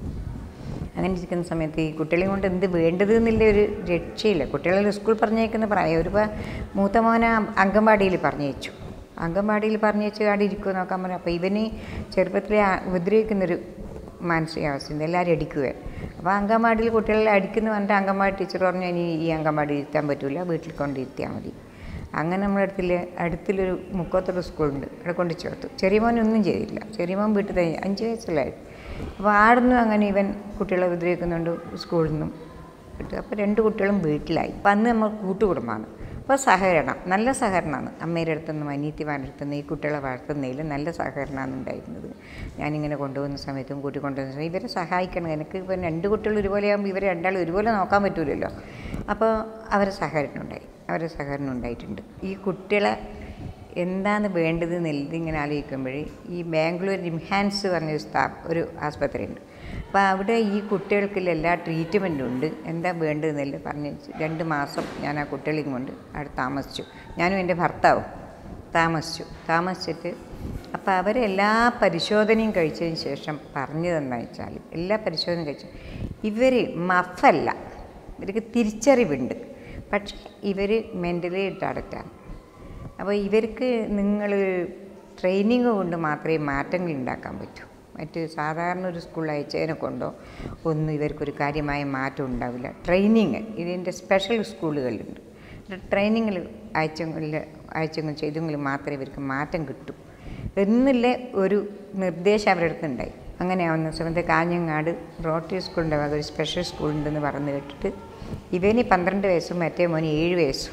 അങ്ങനെ ഇരിക്കുന്ന സമയത്ത് ഈ കുട്ടികളെ കൊണ്ട് എന്ത് വേണ്ടത് എന്നുള്ള ഒരു രക്ഷയില്ല കുട്ടികളെ സ്കൂൾ പറഞ്ഞേക്കുന്ന പ്രായം ഒരു പ- മൂത്ത മോനെ അംഗൻവാടിയിൽ പറഞ്ഞയച്ചു അംഗൻവാടിയിൽ പറഞ്ഞയച്ച് അവിടെ ഇരിക്കുമോ നോക്കാൻ പറഞ്ഞു അപ്പോൾ ഇവന് ചെറുപ്പത്തിലെ ആ- ഉപദ്രവിക്കുന്നൊരു മാനസികാവസ്ഥയുണ്ട് എല്ലാവരും അടിക്കുക അപ്പോൾ അംഗൻവാടിയിൽ കുട്ടികളെ അടിക്കുന്ന പറഞ്ഞിട്ട് അംഗൻവാടി ടീച്ചർ പറഞ്ഞു ഇനി ഈ അംഗൻവാടി ഇരുത്താൻ പറ്റില്ല വീട്ടിൽ കൊണ്ടിരുത്തിയാൽ മതി അങ്ങനെ നമ്മുടെ അടുത്തിൽ അടുത്തിലൊരു മുക്കത്തൊരു സ്കൂളുണ്ട് അവിടെ കൊണ്ട് ചേർത്തു ചെറിയ മോനൊന്നും ചെയ്തില്ല ചെറിയ മോൻ വീട്ടിൽ തന്നെ അഞ്ച് വയസ്സുള്ളായിരുന്നു അപ്പോൾ ആടുന്നു അങ്ങനെ ഇവൻ കുട്ടികളെ ഉപദ്രവിക്കുന്നുണ്ട് സ്കൂളിൽ നിന്നും കിട്ടും അപ്പോൾ രണ്ട് കുട്ടികളും വീട്ടിലായി അപ്പം അന്ന് നമ്മൾ കൂട്ടുകുടുംബമാണ് അപ്പോൾ സഹകരണം നല്ല സഹകരണമാണ് അമ്മയുടെ അടുത്തുനിന്നും അനീത്തിമാരുടെ അടുത്തുനിന്ന് ഈ കുട്ടികളെ വളർത്തുന്നതിൽ നല്ല സഹകരണമാണ് ഉണ്ടായിരുന്നത് ഞാനിങ്ങനെ കൊണ്ടുപോകുന്ന സമയത്തും കൂട്ടി കൊണ്ടുവന്ന സമയത്ത് ഇവരെ സഹായിക്കണം എനിക്ക് ഇപ്പം രണ്ട് കുട്ടികൾ ഒരുപോലെ ആകുമ്പോൾ ഇവരെ രണ്ടാളും ഒരുപോലെ നോക്കാൻ പറ്റൂലല്ലോ അപ്പോൾ അവരെ സഹകരണം ഉണ്ടായി അവരെ സഹകരണം ഉണ്ടായിട്ടുണ്ട് ഈ കുട്ടികളെ എന്താണ് വേണ്ടത് എന്നുള്ളത് ഇങ്ങനെ ആലോചിക്കുമ്പോൾ ഈ ബാംഗ്ലൂർ റിംഹാൻസ് പറഞ്ഞൊരു സ്ഥാ ഒരു ആസ്പത്രി ഉണ്ട് അപ്പോൾ അവിടെ ഈ കുട്ടികൾക്കുള്ള എല്ലാ ട്രീറ്റ്മെൻറ്റും ഉണ്ട് എന്താ വേണ്ടതെന്നല്ല പറഞ്ഞ് രണ്ട് മാസം ഞാൻ ആ കുട്ടികളെയും കൊണ്ട് അവിടെ താമസിച്ചു ഞാനും എൻ്റെ ഭർത്താവും താമസിച്ചു താമസിച്ചിട്ട് അപ്പോൾ അവരെല്ലാ പരിശോധനയും കഴിച്ചതിന് ശേഷം പറഞ്ഞു തന്നെന്ന് വെച്ചാൽ എല്ലാ പരിശോധനയും കഴിച്ചു ഇവർ മഫല്ല ഇവർക്ക് തിരിച്ചറിവുണ്ട് പക്ഷേ ഇവർ മെൻ്റലി ടാഡക്റ്റാണ് അപ്പോൾ ഇവർക്ക് നിങ്ങൾ ട്രെയിനിങ് കൊണ്ട് മാത്രമേ മാറ്റങ്ങൾ ഉണ്ടാക്കാൻ പറ്റൂ മറ്റ് സാധാരണ ഒരു സ്കൂളിൽ അയച്ചതിനെ കൊണ്ടോ ഒന്നും ഇവർക്കൊരു കാര്യമായ മാറ്റം ഉണ്ടാവില്ല ട്രെയിനിങ് ഇതിൻ്റെ സ്പെഷ്യൽ സ്കൂളുകളുണ്ട് ട്രെയിനിങ്ങിൽ അയച്ചെങ്കിൽ അയച്ചെങ്കിൽ ചെയ്തെങ്കിൽ മാത്രമേ ഇവർക്ക് മാറ്റം കിട്ടൂ എന്നുള്ള ഒരു നിർദ്ദേശം അവരുടെ അടുത്തുണ്ടായി അങ്ങനെ ആവുന്ന സമയത്ത് കാഞ്ഞങ്ങാട് റോട്ടറി സ്കൂളിൻ്റെ വക ഒരു സ്പെഷ്യൽ സ്കൂളുണ്ടെന്ന് പറഞ്ഞു കേട്ടിട്ട് ഇവന് പന്ത്രണ്ട് വയസ്സും മറ്റേ മോന് ഏഴ് വയസ്സും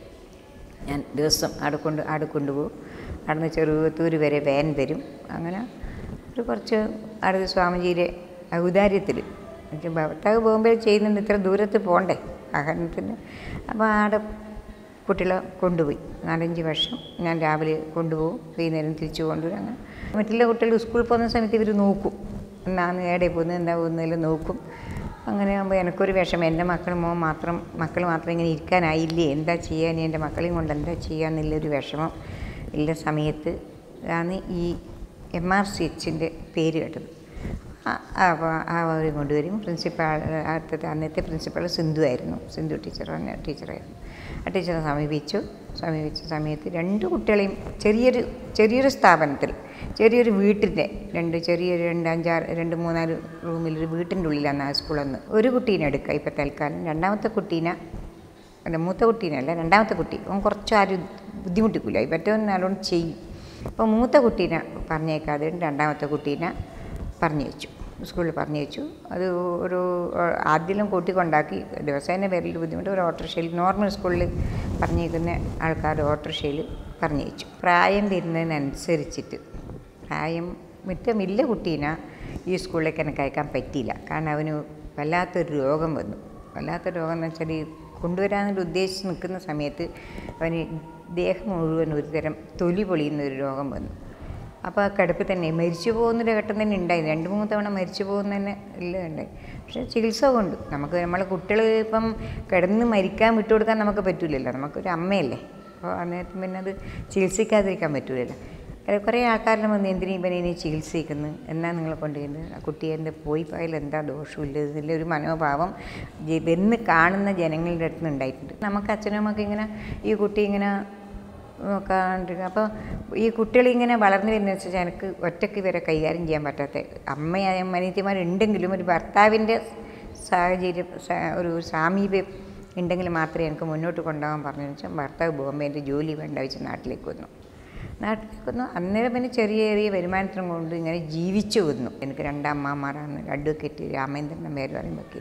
ഞാൻ ദിവസം അവിടെ കൊണ്ട് അവിടെ കൊണ്ടുപോകും അവിടെ നിന്ന് ചെറുപത്തൂർ വരെ വാൻ തരും അങ്ങനെ ഒരു കുറച്ച് അവിടെ സ്വാമിജിയുടെ ഔദാര്യത്തിൽ എനിക്ക് ഭർത്താവ് പോകുമ്പോൾ ചെയ്യുന്നുണ്ട് ഇത്ര ദൂരത്ത് പോകണ്ടേ ആഹാരത്തിന് അപ്പോൾ അവിടെ കുട്ടികളെ കൊണ്ടുപോയി നാലഞ്ച് വർഷം ഞാൻ രാവിലെ കൊണ്ടുപോകും വൈകുന്നേരം തിരിച്ചു കൊണ്ടുവരും അങ്ങനെ മറ്റുള്ള കുട്ടികൾ സ്കൂളിൽ പോകുന്ന സമയത്ത് ഇവർ നോക്കും എന്നാണ് എവിടെ പോകുന്നത് എന്താ പോകുന്നതെല്ലാം നോക്കും അങ്ങനെ ആകുമ്പോൾ എനിക്കൊരു വിഷമം എൻ്റെ മക്കൾ മോൻ മാത്രം മക്കൾ മാത്രം ഇങ്ങനെ ഇരിക്കാനായില്ലേ എന്താ ചെയ്യാൻ എൻ്റെ മക്കളെയും കൊണ്ട് എന്താ ചെയ്യാന്നുള്ളൊരു വിഷമം ഉള്ള സമയത്ത് ആണ് ഈ എം ആർ സി എച്ചിൻ്റെ പേര് കേട്ടത് ആ- അപ്പോൾ ആ അവർ കൊണ്ടുവരും പ്രിൻസിപ്പാൾ അടുത്തത്തെ അന്നത്തെ പ്രിൻസിപ്പാൾ സിന്ധു ആയിരുന്നു സിന്ധു ടീച്ചർ പറഞ്ഞ ടീച്ചറായിരുന്നു ആ ടീച്ചറെ സമീപിച്ചു സമീപിച്ച സമയത്ത് രണ്ട് കുട്ടികളെയും ചെറിയൊരു ചെറിയൊരു സ്ഥാപനത്തിൽ ചെറിയൊരു വീട്ടിൻ്റെ രണ്ട് ചെറിയൊരു രണ്ട് അഞ്ചാറ് രണ്ട് മൂന്നാല് റൂമിലൊരു വീട്ടിൻ്റെ ഉള്ളിലാണ് ആ സ്കൂളെന്ന് ഒരു കുട്ടീനെ എടുക്കുക ഇപ്പോൾ തൽക്കാലം രണ്ടാമത്തെ കുട്ടീനെ അല്ല മൂത്ത കുട്ടീനല്ല രണ്ടാമത്തെ കുട്ടി അവൻ കുറച്ച് ആരും ബുദ്ധിമുട്ടിക്കില്ല മറ്റവൻ നല്ലോണം ചെയ്യും അപ്പോൾ മൂത്ത കുട്ടീനെ പറഞ്ഞേക്കാതെ രണ്ടാമത്തെ കുട്ടീനെ പറഞ്ഞയച്ചു സ്കൂളിൽ പറഞ്ഞയച്ചു അത് ഒരു ആദ്യം കൂട്ടിക്കൊണ്ടാക്കി ദിവസേന വരൽ ബുദ്ധിമുട്ട് ഒരു ഓട്ടോറിക്ഷയിൽ നോർമൽ സ്കൂളിൽ പറഞ്ഞേക്കുന്ന ആൾക്കാർ ഓട്ടോറിക്ഷയിൽ പറഞ്ഞയച്ചു പ്രായം വരുന്നതിനനുസരിച്ചിട്ട് പ്രായം മിറ്റം ഇല്ല കുട്ടീനെ ഈ സ്കൂളിലേക്ക് എനിക്ക് അയക്കാൻ പറ്റിയില്ല കാരണം അവന് വല്ലാത്തൊരു രോഗം വന്നു വല്ലാത്ത രോഗം എന്ന് വെച്ചാൽ ഈ കൊണ്ടുവരാമെന്ന് ഉദ്ദേശിച്ച് നിൽക്കുന്ന സമയത്ത് അവന് ദേഹം മുഴുവൻ ഒരുതരം തൊലി പൊളിയുന്ന ഒരു രോഗം വന്നു അപ്പോൾ ആ കിടപ്പിൽ തന്നെ മരിച്ചു പോകുന്നൊരു ഘട്ടം തന്നെ ഉണ്ടായി രണ്ട് മൂന്ന് തവണ മരിച്ചു പോകുന്ന തന്നെ എല്ലാം ഉണ്ടായി പക്ഷേ ചികിത്സ കൊണ്ട് നമുക്ക് നമ്മളെ കുട്ടികൾ ഇപ്പം കിടന്ന് മരിക്കാൻ വിട്ടുകൊടുക്കാൻ നമുക്ക് പറ്റില്ലല്ലോ നമുക്കൊരു അമ്മയല്ലേ അപ്പോൾ അന്നേരത്ത് പിന്നെ അത് ചികിത്സിക്കാതിരിക്കാൻ പറ്റില്ലല്ലോ അല്ല കുറേ ആൾക്കാരുടെ വന്ന് എന്തിനാ ഇവനെ ഇനി ചികിത്സിക്കുന്നു എന്നാ നിങ്ങളെ കൊണ്ടുവരുന്നത് ആ കുട്ടി എൻ്റെ പോയി പോയാൽ എന്താ ദോഷമില്ല ഇതിൻ്റെ ഒരു മനോഭാവം ജ- വന്ന് കാണുന്ന ജനങ്ങളുടെ അടുത്ത് നിന്ന് ഉണ്ടായിട്ടുണ്ട് നമുക്ക് അച്ഛനും അമ്മക്ക് ഇങ്ങനെ ഈ കുട്ടി ഇങ്ങനെ നോക്കാണ്ടിരിക്കുക അപ്പോൾ ഈ കുട്ടികൾ ഇങ്ങനെ വളർന്നു വരുന്ന വെച്ചാൽ എനിക്ക് ഒറ്റയ്ക്ക് ഇവരെ കൈകാര്യം ചെയ്യാൻ പറ്റാത്ത അമ്മയായ മനീത്തിമാരുണ്ടെങ്കിലും ഒരു ഭർത്താവിൻ്റെ സാഹചര്യം സ- ഒരു സാമീപ്യം ഉണ്ടെങ്കിൽ മാത്രമേ എനിക്ക് മുന്നോട്ട് കൊണ്ടുപോകാൻ പറഞ്ഞു വെച്ചാൽ ഭർത്താവ് ബോംബെൻ്റെ ജോലി വേണ്ട വെച്ച് നാട്ടിലേക്ക് വന്നു നാട്ടിലേക്ക് വന്നു അന്നേരം പിന്നെ ചെറിയ ചെറിയ വരുമാനത്തിനും കൊണ്ട് ഇങ്ങനെ ജീവിച്ചു വന്നു എനിക്ക് രണ്ട് അമ്മാമാരാണ് അഡ്വക്കേറ്റ് രാമേന്ദ്രൻ പേര് പറയും വക്കീൽ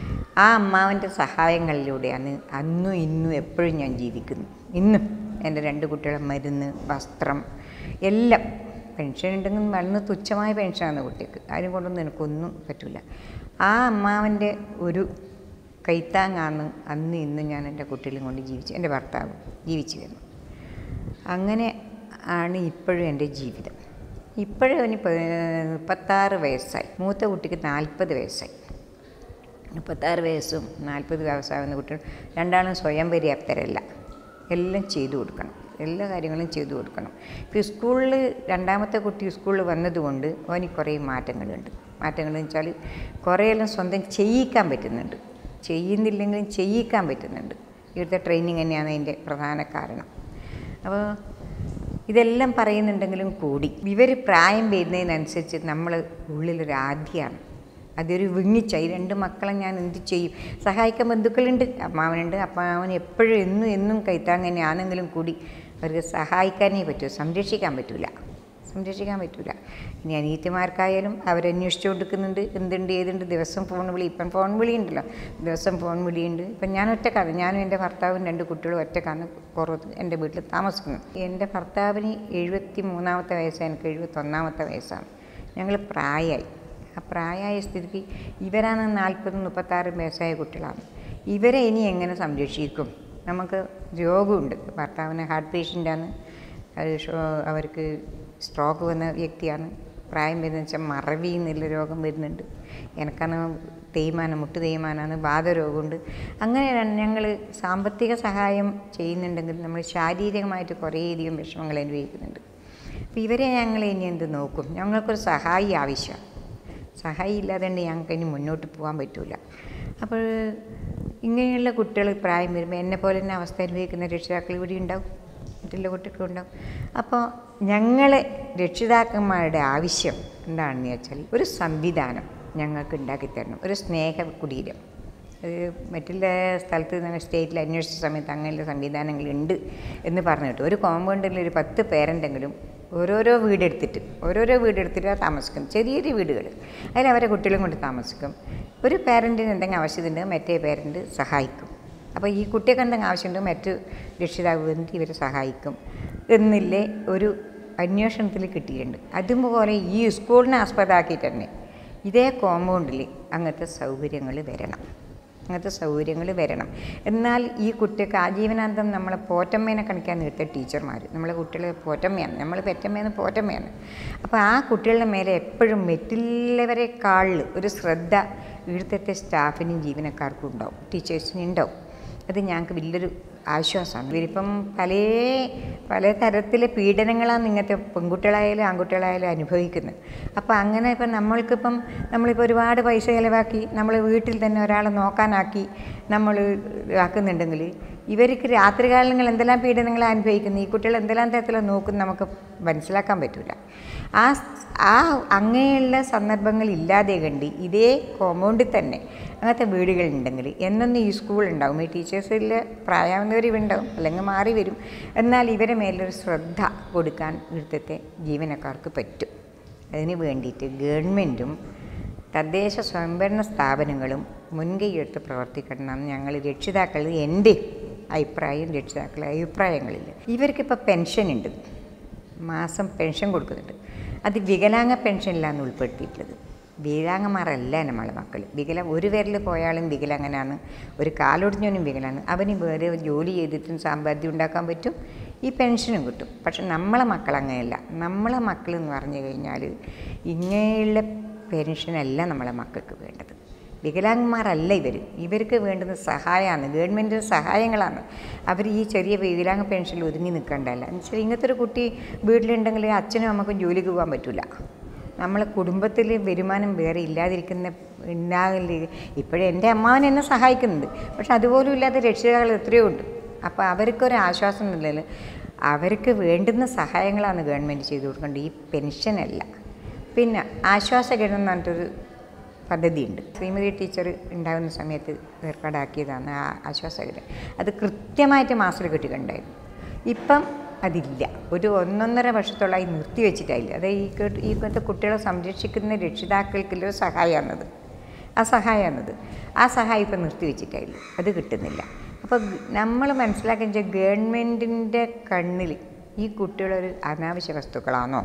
ആ അമ്മാവൻ്റെ സഹായങ്ങളിലൂടെയാണ് അന്നും ഇന്നും എപ്പോഴും ഞാൻ ജീവിക്കുന്നു ഇന്നും എൻ്റെ രണ്ട് കുട്ടികളെ മരുന്ന് വസ്ത്രം എല്ലാം പെൻഷൻ ഉണ്ടെങ്കിൽ വളരെ തുച്ഛമായ പെൻഷനാണ് കുട്ടിക്ക് ആരും കൊണ്ടൊന്നും എനിക്കൊന്നും പറ്റില്ല ആ അമ്മാവൻ്റെ ഒരു കൈത്താങ്ങാണ് അന്ന് ഇന്നും ഞാൻ എൻ്റെ കുട്ടികളെയും കൊണ്ട് ജീവിച്ചു എൻ്റെ ഭർത്താവ് ജീവിച്ചു വരുന്നു അങ്ങനെ ആണ് ഇപ്പോഴും എൻ്റെ ജീവിതം ഇപ്പോഴും അവന് പ- മുപ്പത്താറ് വയസ്സായി മൂത്ത കുട്ടിക്ക് നാൽപ്പത് വയസ്സായി മുപ്പത്താറ് വയസ്സും നാൽപ്പത് വയസ്സാകുന്ന കുട്ടികൾ രണ്ടാളും സ്വയം പര്യാപ്തരല്ല എല്ലാം ചെയ്തു കൊടുക്കണം എല്ലാ കാര്യങ്ങളും ചെയ്തു കൊടുക്കണം ഇപ്പോൾ സ്കൂളിൽ രണ്ടാമത്തെ കുട്ടി സ്കൂളിൽ വന്നതുകൊണ്ട് അവന് കുറേ മാറ്റങ്ങളുണ്ട് മാറ്റങ്ങൾ എന്ന് വെച്ചാൽ കുറേയെല്ലാം സ്വന്തം ചെയ്യിക്കാൻ പറ്റുന്നുണ്ട് ചെയ്യുന്നില്ലെങ്കിലും ചെയ്യിക്കാൻ പറ്റുന്നുണ്ട് ഇവിടുത്തെ ട്രെയിനിങ് തന്നെയാണ് അതിൻ്റെ പ്രധാന കാരണം അപ്പോൾ ഇതെല്ലാം പറയുന്നുണ്ടെങ്കിലും കൂടി ഇവർ പ്രായം വരുന്നതിനനുസരിച്ച് നമ്മൾ ഉള്ളിലൊരു ആദ്യമാണ് അതൊരു വിങ്ങിച്ച ഈ രണ്ട് മക്കളെ ഞാൻ എന്ത് ചെയ്യും സഹായിക്കാൻ ബന്ധുക്കളുണ്ട് അമ്മാവനുണ്ട് അമ്മാവൻ എപ്പോഴും എന്നും എന്നും കൈത്താങ്ങനെ ആണെങ്കിലും കൂടി അവർക്ക് സഹായിക്കാനേ പറ്റൂ സംരക്ഷിക്കാൻ പറ്റില്ല സംരക്ഷിക്കാൻ പറ്റില്ല ഇനി അനിയത്തിമാർക്കായാലും അവരന്വേഷിച്ചു കൊടുക്കുന്നുണ്ട് എന്തുണ്ട് ഏതുണ്ട് ദിവസം ഫോൺ വിളി ഇപ്പം ഫോൺ വിളി ഉണ്ടല്ലോ ദിവസം ഫോൺ വിളിയുണ്ട് ഇപ്പം ഞാൻ ഒറ്റക്കാണ് ഞാനും എൻ്റെ ഭർത്താവും രണ്ട് കുട്ടികളും ഒറ്റക്കാണ് പുറത്ത് എൻ്റെ വീട്ടിൽ താമസിക്കുന്നത് എൻ്റെ ഭർത്താവിന് എഴുപത്തി മൂന്നാമത്തെ വയസ്സാണ് എനിക്ക് എഴുപത്തൊന്നാമത്തെ വയസ്സാണ് ഞങ്ങൾ പ്രായമായി ആ പ്രായമായ സ്ഥിതിക്ക് ഇവരാണ് നാൽപ്പത് മുപ്പത്താറ് വയസ്സായ കുട്ടികളാണ് ഇവരെ ഇനി എങ്ങനെ സംരക്ഷിക്കും നമുക്ക് രോഗമുണ്ട് ഭർത്താവിന് ഹാർട്ട് പേഷ്യൻ്റാണ് അത് ഷോ- അവർക്ക് സ്ട്രോക്ക് വന്ന വ്യക്തിയാണ് പ്രായം വരുന്ന വെച്ചാൽ മറവി എന്നുള്ള രോഗം വരുന്നുണ്ട് എനിക്കാണ് തേയ്മാനം മുട്ട് തേയ്മാനമാണ് വാതരോഗമുണ്ട് അങ്ങനെ ഞങ്ങൾ സാമ്പത്തിക സഹായം ചെയ്യുന്നുണ്ടെങ്കിൽ നമ്മൾ ശാരീരികമായിട്ട് കുറേയധികം വിഷമങ്ങൾ അനുഭവിക്കുന്നുണ്ട് അപ്പോൾ ഇവരെ ഞങ്ങൾ ഇനി എന്ത് നോക്കും ഞങ്ങൾക്കൊരു സഹായി ആവശ്യമാണ് സഹായി ഇല്ലാതെ തന്നെ ഞങ്ങൾക്ക് ഇനി മുന്നോട്ട് പോകാൻ പറ്റില്ല അപ്പോൾ ഇങ്ങനെയുള്ള കുട്ടികൾ പ്രായം വരുമ്പോൾ എന്നെ പോലെ തന്നെ അവസ്ഥ അനുഭവിക്കുന്ന രക്ഷിതാക്കൾ ഇവിടെ ഉണ്ടാവും മറ്റുള്ള കുട്ടികളും ഉണ്ടാവും അപ്പോൾ ഞങ്ങളെ രക്ഷിതാക്കന്മാരുടെ ആവശ്യം എന്താണെന്ന് വെച്ചാൽ ഒരു സംവിധാനം ഞങ്ങൾക്ക് ഉണ്ടാക്കി തരണം ഒരു സ്നേഹ കുടീരം അത് മറ്റുള്ള സ്ഥലത്ത് നിന്ന് സ്റ്റേറ്റിൽ അന്വേഷിച്ച സമയത്ത് അങ്ങനെയുള്ള സംവിധാനങ്ങളുണ്ട് എന്ന് പറഞ്ഞു കേട്ടു ഒരു കോമ്പൗണ്ടിൽ ഒരു പത്ത് പേരുണ്ടെങ്കിലും ഓരോരോ വീടെടുത്തിട്ട് ഓരോരോ വീടെടുത്തിട്ട് താമസിക്കും ചെറിയൊരു വീടുകൾ അതിൽ അവരെ കുട്ടികളും കൊണ്ട് താമസിക്കും ഒരു പേരൻറ്റിന് എന്തെങ്കിലും ആവശ്യമുണ്ടെങ്കിൽ മറ്റേ പേരൻറ്റ് സഹായിക്കും അപ്പോൾ ഈ കുട്ടിയൊക്കെ എന്തെങ്കിലും ആവശ്യമുണ്ടെങ്കിൽ മറ്റു രക്ഷിതാവ് വന്നിട്ട് ഇവരെ സഹായിക്കും എന്നില്ലേ ഒരു അന്വേഷണത്തിൽ കിട്ടിയിട്ടുണ്ട് അതുപോലെ ഈ സ്കൂളിനെ ആസ്പദമാക്കിയിട്ട് തന്നെ ഇതേ കോമ്പൗണ്ടിൽ അങ്ങനത്തെ സൗകര്യങ്ങൾ വരണം അങ്ങനത്തെ സൗകര്യങ്ങൾ വരണം എന്നാൽ ഈ കുട്ടിക്ക് ആജീവനാന്തം നമ്മളെ പോറ്റമ്മേനെ കണിക്കാൻ നിർത്തിയ ടീച്ചർമാർ നമ്മളെ കുട്ടികളെ പോറ്റമ്മയാണ് നമ്മൾ പെറ്റമ്മയെന്ന് പോറ്റമ്മയാണ് അപ്പോൾ ആ കുട്ടികളുടെ മേലെ എപ്പോഴും മറ്റുള്ളവരെക്കാളിൽ ഒരു ശ്രദ്ധ ഇവിടുത്തെ സ്റ്റാഫിനും ജീവനക്കാർക്കും ഉണ്ടാവും ടീച്ചേഴ്സിനും ഉണ്ടാവും അത് ഞങ്ങൾക്ക് വലിയൊരു ആശ്വാസമാണ് ഇവരിപ്പം പല പല തരത്തിലെ പീഡനങ്ങളാണ് ഇങ്ങനത്തെ പെൺകുട്ടികളായാലും ആൺകുട്ടികളായാലും അനുഭവിക്കുന്നത് അപ്പോൾ അങ്ങനെ ഇപ്പം നമ്മൾക്കിപ്പം നമ്മളിപ്പോൾ ഒരുപാട് പൈസ ചിലവാക്കി നമ്മൾ വീട്ടിൽ തന്നെ ഒരാളെ നോക്കാനാക്കി നമ്മൾ ആക്കുന്നുണ്ടെങ്കിൽ ഇവർക്ക് രാത്രികാലങ്ങൾ എന്തെല്ലാം പീഡനങ്ങൾ അനുഭവിക്കുന്നു ഈ കുട്ടികൾ എന്തെല്ലാം തരത്തിലാണ് നോക്കുന്നു നമുക്ക് മനസ്സിലാക്കാൻ പറ്റില്ല ആ ആ അങ്ങനെയുള്ള സന്ദർഭങ്ങൾ ഇല്ലാതെ കണ്ട് ഇതേ കോമ്പൗണ്ടിൽ തന്നെ അങ്ങനത്തെ വീടുകളുണ്ടെങ്കിൽ എന്നൊന്ന് ഈ സ്കൂൾ ഉണ്ടാവും ഈ ടീച്ചേഴ്സിൽ പ്രായമാവുന്നവർ ഉണ്ടാവും അല്ലെങ്കിൽ മാറി വരും എന്നാൽ ഇവരെ മേലൊരു ശ്രദ്ധ കൊടുക്കാൻ ഇവിടുത്തെ ജീവനക്കാർക്ക് പറ്റും അതിന് വേണ്ടിയിട്ട് ഗവൺമെൻറ്റും തദ്ദേശ സ്വയംഭരണ സ്ഥാപനങ്ങളും മുൻകൈയെടുത്ത് പ്രവർത്തിക്കണമെന്ന് ഞങ്ങൾ രക്ഷിതാക്കൾ എൻ്റെ അഭിപ്രായം രക്ഷിതാക്കളുടെ അഭിപ്രായങ്ങളിൽ ഇവർക്കിപ്പോൾ പെൻഷൻ ഉണ്ട് മാസം പെൻഷൻ കൊടുക്കുന്നുണ്ട് അത് വികലാംഗ പെൻഷനിലാണ് ഉൾപ്പെടുത്തിയിട്ടുള്ളത് വികലാംഗന്മാരല്ല നമ്മളെ മക്കൾ വികല ഒരു വിരൽ പോയാലും വികലാംഗനാണ് ഒരു കാലൊടിഞ്ഞവനും വികലാണ് അവന് വേറെ ജോലി ചെയ്തിട്ടും സമ്പാദ്യം ഉണ്ടാക്കാൻ പറ്റും ഈ പെൻഷനും കിട്ടും പക്ഷെ നമ്മളെ മക്കൾ അങ്ങനെയല്ല നമ്മളെ മക്കൾ എന്ന് പറഞ്ഞു കഴിഞ്ഞാൽ ഇങ്ങനെയുള്ള പെൻഷനല്ല നമ്മളെ മക്കൾക്ക് വേണ്ടത് വികലാംഗന്മാരല്ല ഇവർ ഇവർക്ക് വേണ്ടുന്ന സഹായമാണ് ഗവൺമെൻറ് സഹായങ്ങളാണ് അവർ ഈ ചെറിയ വികലാംഗ പെൻഷനിൽ ഒതുങ്ങി നിൽക്കേണ്ടതല്ല എന്നുവെച്ചാൽ ഇങ്ങനത്തെ ഒരു കുട്ടി വീട്ടിലുണ്ടെങ്കിൽ അച്ഛനും അമ്മക്കും ജോലിക്ക് പോകാൻ പറ്റില്ല നമ്മളെ കുടുംബത്തിൽ വരുമാനം വേറെ ഇല്ലാതിരിക്കുന്ന ഉണ്ടാകില്ല ഇപ്പോഴും എൻ്റെ അമ്മാവൻ എന്നെ സഹായിക്കുന്നുണ്ട് പക്ഷെ അതുപോലും ഇല്ലാത്ത രക്ഷിതാക്കൾ എത്രയോ ഉണ്ട് അപ്പോൾ അവർക്കൊരു ആശ്വാസം എന്നുള്ളതിൽ അവർക്ക് വേണ്ടുന്ന സഹായങ്ങളാണ് ഗവൺമെൻറ് ചെയ്തു കൊടുക്കേണ്ടത് ഈ പെൻഷനല്ല പിന്നെ ആശ്വാസകിരണം എന്ന് പറഞ്ഞിട്ടൊരു പദ്ധതിയുണ്ട് ശ്രീമതി ടീച്ചർ ഉണ്ടാകുന്ന സമയത്ത് ഏർപ്പാടാക്കിയതാണ് ആ ആശ്വാസകിരണം അത് കൃത്യമായിട്ട് മാസ്റ്റർ കിട്ടുകയുണ്ടായിരുന്നു ഇപ്പം അതില്ല ഒരു ഒന്നൊന്നര വർഷത്തോളമായി നിർത്തിവെച്ചിട്ടായില്ല അത് ഈ കെ- ഈ ഇപ്പോഴത്തെ കുട്ടികളെ സംരക്ഷിക്കുന്ന രക്ഷിതാക്കൾക്കുള്ളൊരു സഹായമാണത് ആ സഹായമാണത് ആ സഹായം ഇപ്പം നിർത്തിവെച്ചിട്ടായില്ല അത് കിട്ടുന്നില്ല അപ്പോൾ നമ്മൾ മനസ്സിലാക്കുന്ന വെച്ചാൽ ഗവൺമെൻറ്റിൻ്റെ കണ്ണിൽ ഈ കുട്ടികളൊരു അനാവശ്യ വസ്തുക്കളാണോ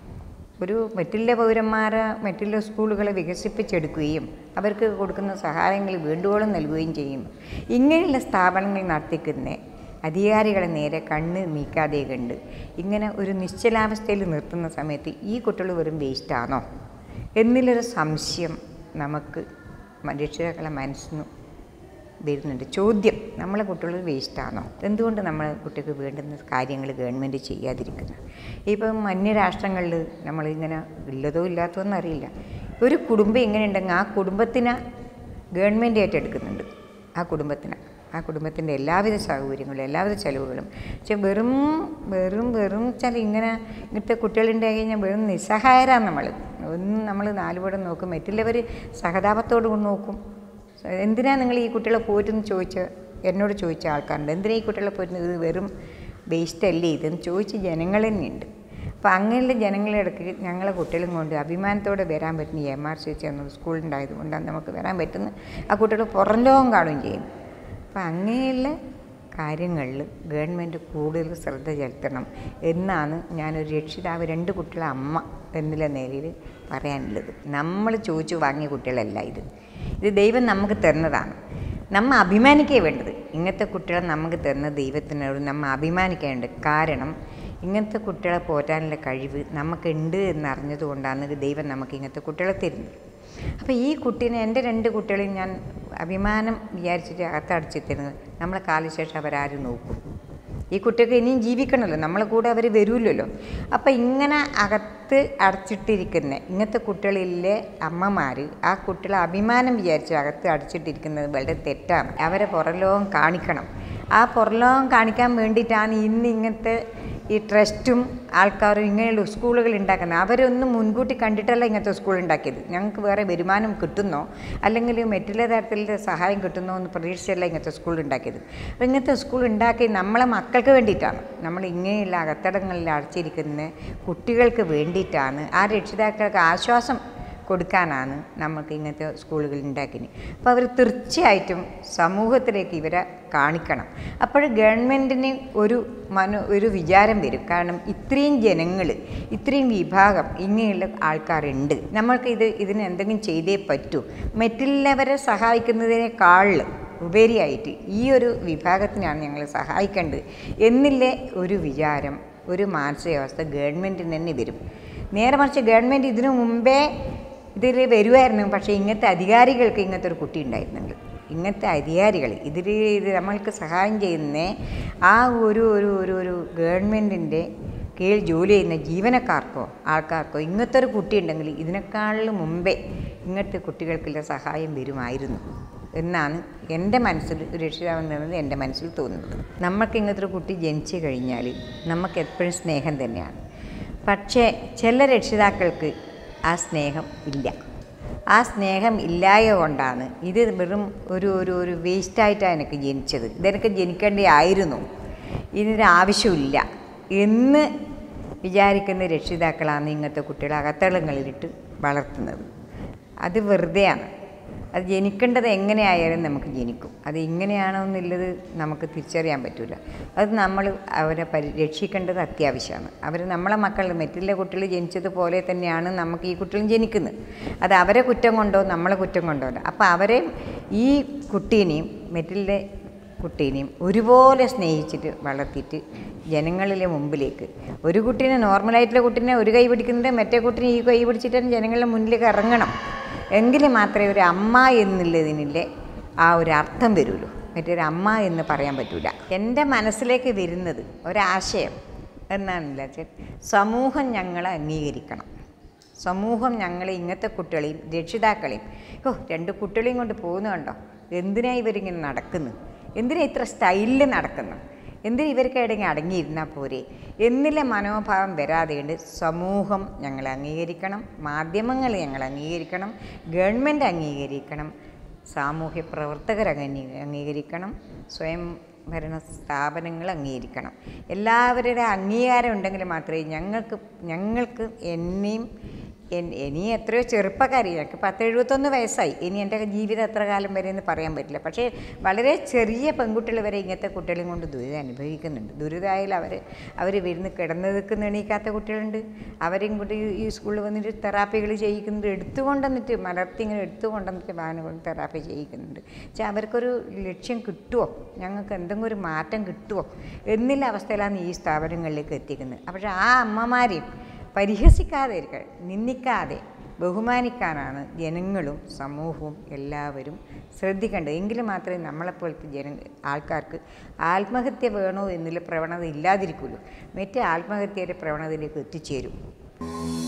ഒരു മറ്റുള്ള പൗരന്മാരെ മറ്റുള്ള സ്കൂളുകളെ വികസിപ്പിച്ചെടുക്കുകയും അവർക്ക് കൊടുക്കുന്ന സഹായങ്ങൾ വേണ്ടുവോളം നൽകുകയും ചെയ്യും ഇങ്ങനെയുള്ള സ്ഥാപനങ്ങൾ നടത്തിക്കുന്ന അധികാരികളെ നേരെ കണ്ണ് നീക്കാതെ കണ്ട് ഇങ്ങനെ ഒരു നിശ്ചലാവസ്ഥയിൽ നിർത്തുന്ന സമയത്ത് ഈ കുട്ടികൾ വെറും വേസ്റ്റാണോ എന്നുള്ളൊരു സംശയം നമുക്ക് മ- രക്ഷിതാക്കളെ മനസ്സിന് വരുന്നുണ്ട് ചോദ്യം നമ്മളെ കുട്ടികൾ വേസ്റ്റാണോ എന്തുകൊണ്ട് നമ്മളെ കുട്ടിക്ക് വേണ്ടുന്ന കാര്യങ്ങൾ ഗവൺമെൻറ് ചെയ്യാതിരിക്കുന്നത് ഇപ്പം അന്യരാഷ്ട്രങ്ങളിൽ നമ്മളിങ്ങനെ ഉള്ളതോ ഇല്ലാത്തോ എന്നറിയില്ല ഒരു കുടുംബം എങ്ങനെ ഉണ്ടെങ്കിൽ ആ കുടുംബത്തിന് ഗവൺമെൻറ് ഏറ്റെടുക്കുന്നുണ്ട് ആ കുടുംബത്തിന് ആ കുടുംബത്തിൻ്റെ എല്ലാവിധ സൗകര്യങ്ങളും എല്ലാവിധ ചെലവുകളും പക്ഷെ വെറും വെറും വെറും വെച്ചാൽ ഇങ്ങനെ ഇങ്ങനത്തെ കുട്ടികളുണ്ടായി കഴിഞ്ഞാൽ വെറും നിസ്സഹായരാണ് നമ്മൾ ഒന്നും നമ്മൾ നാലുപടം നോക്കും മറ്റുള്ളവർ സഹതാപത്തോട് നോക്കും എന്തിനാ നിങ്ങൾ ഈ കുട്ടികളെ പോയിട്ടെന്ന് ചോദിച്ച എന്നോട് ചോദിച്ച ആൾക്കാരുണ്ട് എന്തിനാ ഈ കുട്ടികളെ പോയിട്ട് ഇത് വെറും വേസ്റ്റ് അല്ലേ ഇതെന്ന് ചോദിച്ച ജനങ്ങൾ തന്നെയുണ്ട് അപ്പോൾ അങ്ങനെയുള്ള ജനങ്ങളുടെ ഇടയ്ക്ക് ഞങ്ങളെ കുട്ടികളും കൊണ്ട് അഭിമാനത്തോടെ വരാൻ പറ്റുന്ന എം ആർ സി എന്ന സ്കൂളുണ്ടായത് കൊണ്ടാണ് നമുക്ക് വരാൻ പറ്റുന്നത് ആ കുട്ടികൾ പുറം ലോകം കാണുകയും ചെയ്യും അപ്പോൾ അങ്ങനെയുള്ള കാര്യങ്ങളിൽ ഗവൺമെൻറ് കൂടുതൽ ശ്രദ്ധ ചെലുത്തണം എന്നാണ് ഞാനൊരു രക്ഷിതാവ് രണ്ട് കുട്ടികളെ അമ്മ എന്നുള്ള നിലയിൽ പറയാനുള്ളത് നമ്മൾ ചോദിച്ചു വാങ്ങിയ കുട്ടികളല്ല ഇത് ഇത് ദൈവം നമുക്ക് തരുന്നതാണ് നമ്മ അഭിമാനിക്കേ വേണ്ടത് ഇങ്ങനത്തെ കുട്ടികളെ നമുക്ക് തരുന്ന ദൈവത്തിനോട് നമ്മൾ അഭിമാനിക്കേണ്ടത് കാരണം ഇങ്ങനത്തെ കുട്ടികളെ പോറ്റാനുള്ള കഴിവ് നമുക്കുണ്ട് എന്നറിഞ്ഞതുകൊണ്ടാണ് ദൈവം നമുക്ക് ഇങ്ങനത്തെ കുട്ടികളെ തരുന്നത് അപ്പോൾ ഈ കുട്ടീനെ എൻ്റെ രണ്ട് കുട്ടികളെയും ഞാൻ അഭിമാനം വിചാരിച്ചിട്ട് അകത്തടച്ചിരുന്നത് നമ്മളെ കാലശേഷം അവരാരും നോക്കും ഈ കുട്ടികൾക്ക് ഇനിയും ജീവിക്കണമല്ലോ നമ്മളെ കൂടെ അവർ വരുമല്ലോ അപ്പം ഇങ്ങനെ അകത്ത് അടച്ചിട്ടിരിക്കുന്ന ഇങ്ങനത്തെ കുട്ടികളിലെ അമ്മമാർ ആ കുട്ടികളെ അഭിമാനം വിചാരിച്ച് അകത്ത് അടച്ചിട്ടിരിക്കുന്നത് വളരെ തെറ്റാണ് അവരെ പുറലോകം കാണിക്കണം ആ പുറലോകം കാണിക്കാൻ വേണ്ടിയിട്ടാണ് ഇന്ന് ഇങ്ങനത്തെ ഈ ട്രസ്റ്റും ആൾക്കാരും ഇങ്ങനെയുള്ള സ്കൂളുകൾ ഉണ്ടാക്കുന്നത് അവരൊന്നും മുൻകൂട്ടി കണ്ടിട്ടല്ല ഇങ്ങനത്തെ സ്കൂൾ ഉണ്ടാക്കിയത് ഞങ്ങൾക്ക് വേറെ വരുമാനം കിട്ടുന്നോ അല്ലെങ്കിൽ മറ്റുള്ള തരത്തിലുള്ള സഹായം കിട്ടുന്നോ എന്ന് പ്രതീക്ഷിച്ചല്ല ഇങ്ങനത്തെ സ്കൂൾ ഉണ്ടാക്കിയത് അപ്പോൾ ഇങ്ങനത്തെ സ്കൂൾ ഉണ്ടാക്കി നമ്മളെ മക്കൾക്ക് വേണ്ടിയിട്ടാണ് നമ്മൾ ഇങ്ങനെയുള്ള അകത്തടങ്ങളിൽ അടച്ചിരിക്കുന്ന കുട്ടികൾക്ക് വേണ്ടിയിട്ടാണ് ആ രക്ഷിതാക്കൾക്ക് ആശ്വാസം കൊടുക്കാനാണ് നമുക്ക് ഇങ്ങനത്തെ സ്കൂളുകൾ ഉണ്ടാക്കിയത് അപ്പോൾ അവർ തീർച്ചയായിട്ടും സമൂഹത്തിലേക്ക് ഇവരെ കാണിക്കണം അപ്പോൾ ഗവൺമെൻറ്റിന് ഒരു മനോ ഒരു വിചാരം വരും കാരണം ഇത്രയും ജനങ്ങൾ ഇത്രയും വിഭാഗം ഇങ്ങനെയുള്ള ആൾക്കാരുണ്ട് നമ്മൾക്ക് ഇത് ഇതിന് എന്തെങ്കിലും ചെയ്തേ പറ്റൂ മറ്റുള്ളവരെ സഹായിക്കുന്നതിനേക്കാൾ ഉപരിയായിട്ട് ഈ ഒരു വിഭാഗത്തിനാണ് ഞങ്ങൾ സഹായിക്കേണ്ടത് എന്നില്ല ഒരു വിചാരം ഒരു മാനസികാവസ്ഥ ഗവൺമെൻറ്റിന് തന്നെ വരും നേരെ മറിച്ച് ഗവൺമെൻറ് ഇതിനു മുമ്പേ ഇതിൽ വരുമായിരുന്നു പക്ഷേ ഇങ്ങനത്തെ അധികാരികൾക്ക് ഇങ്ങനത്തെ ഒരു കുട്ടി ഉണ്ടായിരുന്നുണ്ട് ഇങ്ങനത്തെ അധികാരികൾ ഇതിൽ ഇത് നമ്മൾക്ക് സഹായം ചെയ്യുന്ന ആ ഒരു ഒരു ഒരു ഒരു ഗവൺമെൻറ്റിൻ്റെ കീഴിൽ ജോലി ചെയ്യുന്ന ജീവനക്കാർക്കോ ആൾക്കാർക്കോ ഇങ്ങനത്തെ ഒരു കുട്ടി ഉണ്ടെങ്കിൽ ഇതിനേക്കാളും മുമ്പേ ഇങ്ങനത്തെ കുട്ടികൾക്കുള്ള സഹായം വരുമായിരുന്നു എന്നാണ് എൻ്റെ മനസ്സിൽ ഒരു രക്ഷിതാവെന്നത് എൻ്റെ മനസ്സിൽ തോന്നുന്നത് നമുക്ക് ഇങ്ങനത്തെ ഒരു കുട്ടി ജനിച്ചു കഴിഞ്ഞാൽ നമുക്ക് എപ്പോഴും സ്നേഹം തന്നെയാണ് പക്ഷേ ചില രക്ഷിതാക്കൾക്ക് ആ സ്നേഹം ഇല്ല ആ സ്നേഹം ഇല്ലായ കൊണ്ടാണ് ഇത് വെറും ഒരു ഒരു ഒരു വേസ്റ്റായിട്ടാണ് എനിക്ക് ജനിച്ചത് ഇതെനിക്ക് ജനിക്കേണ്ടതായിരുന്നു ഇതിന് ആവശ്യമില്ല എന്ന് വിചാരിക്കുന്ന രക്ഷിതാക്കളാണ് ഇങ്ങനത്തെ കുട്ടികളെ അകത്തളങ്ങളിലിട്ട് വളർത്തുന്നത് അത് വെറുതെയാണ് അത് ജനിക്കേണ്ടത് എങ്ങനെയായാലും നമുക്ക് ജനിക്കും അത് ഇങ്ങനെയാണോ എന്നുള്ളത് നമുക്ക് തിരിച്ചറിയാൻ പറ്റില്ല അത് നമ്മൾ അവരെ പരി രക്ഷിക്കേണ്ടത് അത്യാവശ്യമാണ് അവർ നമ്മളെ മക്കൾ മറ്റുള്ള കുട്ടികൾ ജനിച്ചതുപോലെ തന്നെയാണ് നമുക്ക് ഈ കുട്ടികളും ജനിക്കുന്നത് അത് അവരെ കുറ്റം കൊണ്ടോ നമ്മളെ കുറ്റം കൊണ്ടോ അല്ല അപ്പോൾ അവരെ ഈ കുട്ടീനെയും മറ്റുള്ള കുട്ടീനെയും ഒരുപോലെ സ്നേഹിച്ചിട്ട് വളർത്തിയിട്ട് ജനങ്ങളിലെ മുമ്പിലേക്ക് ഒരു കുട്ടീനെ നോർമലായിട്ടുള്ള കുട്ടീനെ ഒരു കൈ പിടിക്കുന്നത് മറ്റേ കുട്ടീനെ ഈ കൈ പിടിച്ചിട്ട് ജനങ്ങളുടെ മുന്നിലേക്ക് ഇറങ്ങണം എങ്കിൽ മാത്രമേ ഒരു അമ്മ എന്നുള്ളതിനില്ലേ ആ ഒരു അർത്ഥം വരുള്ളൂ മറ്റൊരു അമ്മ എന്ന് പറയാൻ പറ്റില്ല എൻ്റെ മനസ്സിലേക്ക് വരുന്നത് ഒരാശയം എന്നാണെന്നില്ല വെച്ചാൽ സമൂഹം ഞങ്ങളെ അംഗീകരിക്കണം സമൂഹം ഞങ്ങളെ ഇങ്ങനത്തെ കുട്ടികളെയും രക്ഷിതാക്കളെയും ഓ രണ്ട് കുട്ടികളെയും കൊണ്ട് പോകുന്ന കണ്ടോ എന്തിനാ ഇവരിങ്ങനെ നടക്കുന്നു എന്തിനാ ഇത്ര സ്റ്റൈലിൽ നടക്കുന്നു എന്തിനാ ഇവർക്ക് എവിടെയെങ്കിലും അടങ്ങിയിരുന്നാൽ പോരെ എന്നില്ല മനോഭാവം വരാതെയുണ്ട് സമൂഹം ഞങ്ങളെ അംഗീകരിക്കണം മാധ്യമങ്ങൾ ഞങ്ങൾ അംഗീകരിക്കണം ഗവൺമെൻറ് അംഗീകരിക്കണം സാമൂഹ്യ പ്രവർത്തകർ അംഗീ അംഗീകരിക്കണം സ്വയം ഭരണ സ്ഥാപനങ്ങൾ അംഗീകരിക്കണം എല്ലാവരുടെ അംഗീകാരം ഉണ്ടെങ്കിൽ മാത്രമേ ഞങ്ങൾക്ക് ഞങ്ങൾക്ക് എന്നെയും എൻ- ഇനി എത്രയോ ചെറുപ്പക്കാരി എനിക്ക് പത്ത് എഴുപത്തൊന്ന് വയസ്സായി ഇനി എൻ്റെ ജീവിതം എത്ര കാലം വരെ എന്ന് പറയാൻ പറ്റില്ല പക്ഷേ വളരെ ചെറിയ പെൺകുട്ടികൾ വരെ ഇങ്ങനത്തെ കുട്ടികളെയും കൊണ്ട് ദുരിതം അനുഭവിക്കുന്നുണ്ട് ദുരിതമായാലും അവർ അവർ വരുന്ന് കിടന്ന് നിൽക്കുന്ന എണീക്കാത്ത കുട്ടികളുണ്ട് അവരെയും കൂടി ഈ സ്കൂളിൽ വന്നിട്ട് തെറാപ്പികൾ ചെയ്യിക്കുന്നുണ്ട് എടുത്തുകൊണ്ടുവന്നിട്ട് മലർത്തി ഇങ്ങനെ എടുത്തുകൊണ്ടുവന്നിട്ട് വാഹനം കൊണ്ട് തെറാപ്പി ചെയ്യിക്കുന്നുണ്ട് പക്ഷേ അവർക്കൊരു ലക്ഷ്യം കിട്ടുമോ ഞങ്ങൾക്ക് എന്തെങ്കിലും ഒരു മാറ്റം കിട്ടുമോ എന്നുള്ള അവസ്ഥയിലാണ് ഈ സ്ഥാപനങ്ങളിലേക്ക് എത്തിക്കുന്നത് പക്ഷേ ആ അമ്മമാരെയും പരിഹസിക്കാതെ ഇരിക്കുക നിന്ദിക്കാതെ ബഹുമാനിക്കാനാണ് ജനങ്ങളും സമൂഹവും എല്ലാവരും ശ്രദ്ധിക്കേണ്ടത് എങ്കിൽ മാത്രമേ നമ്മളെപ്പോലത്തെ ജന ആൾക്കാർക്ക് ആത്മഹത്യ വേണോ എന്നുള്ള പ്രവണത ഇല്ലാതിരിക്കുള്ളൂ മറ്റേ ആത്മഹത്യയുടെ പ്രവണതയിലേക്ക് എത്തിച്ചേരും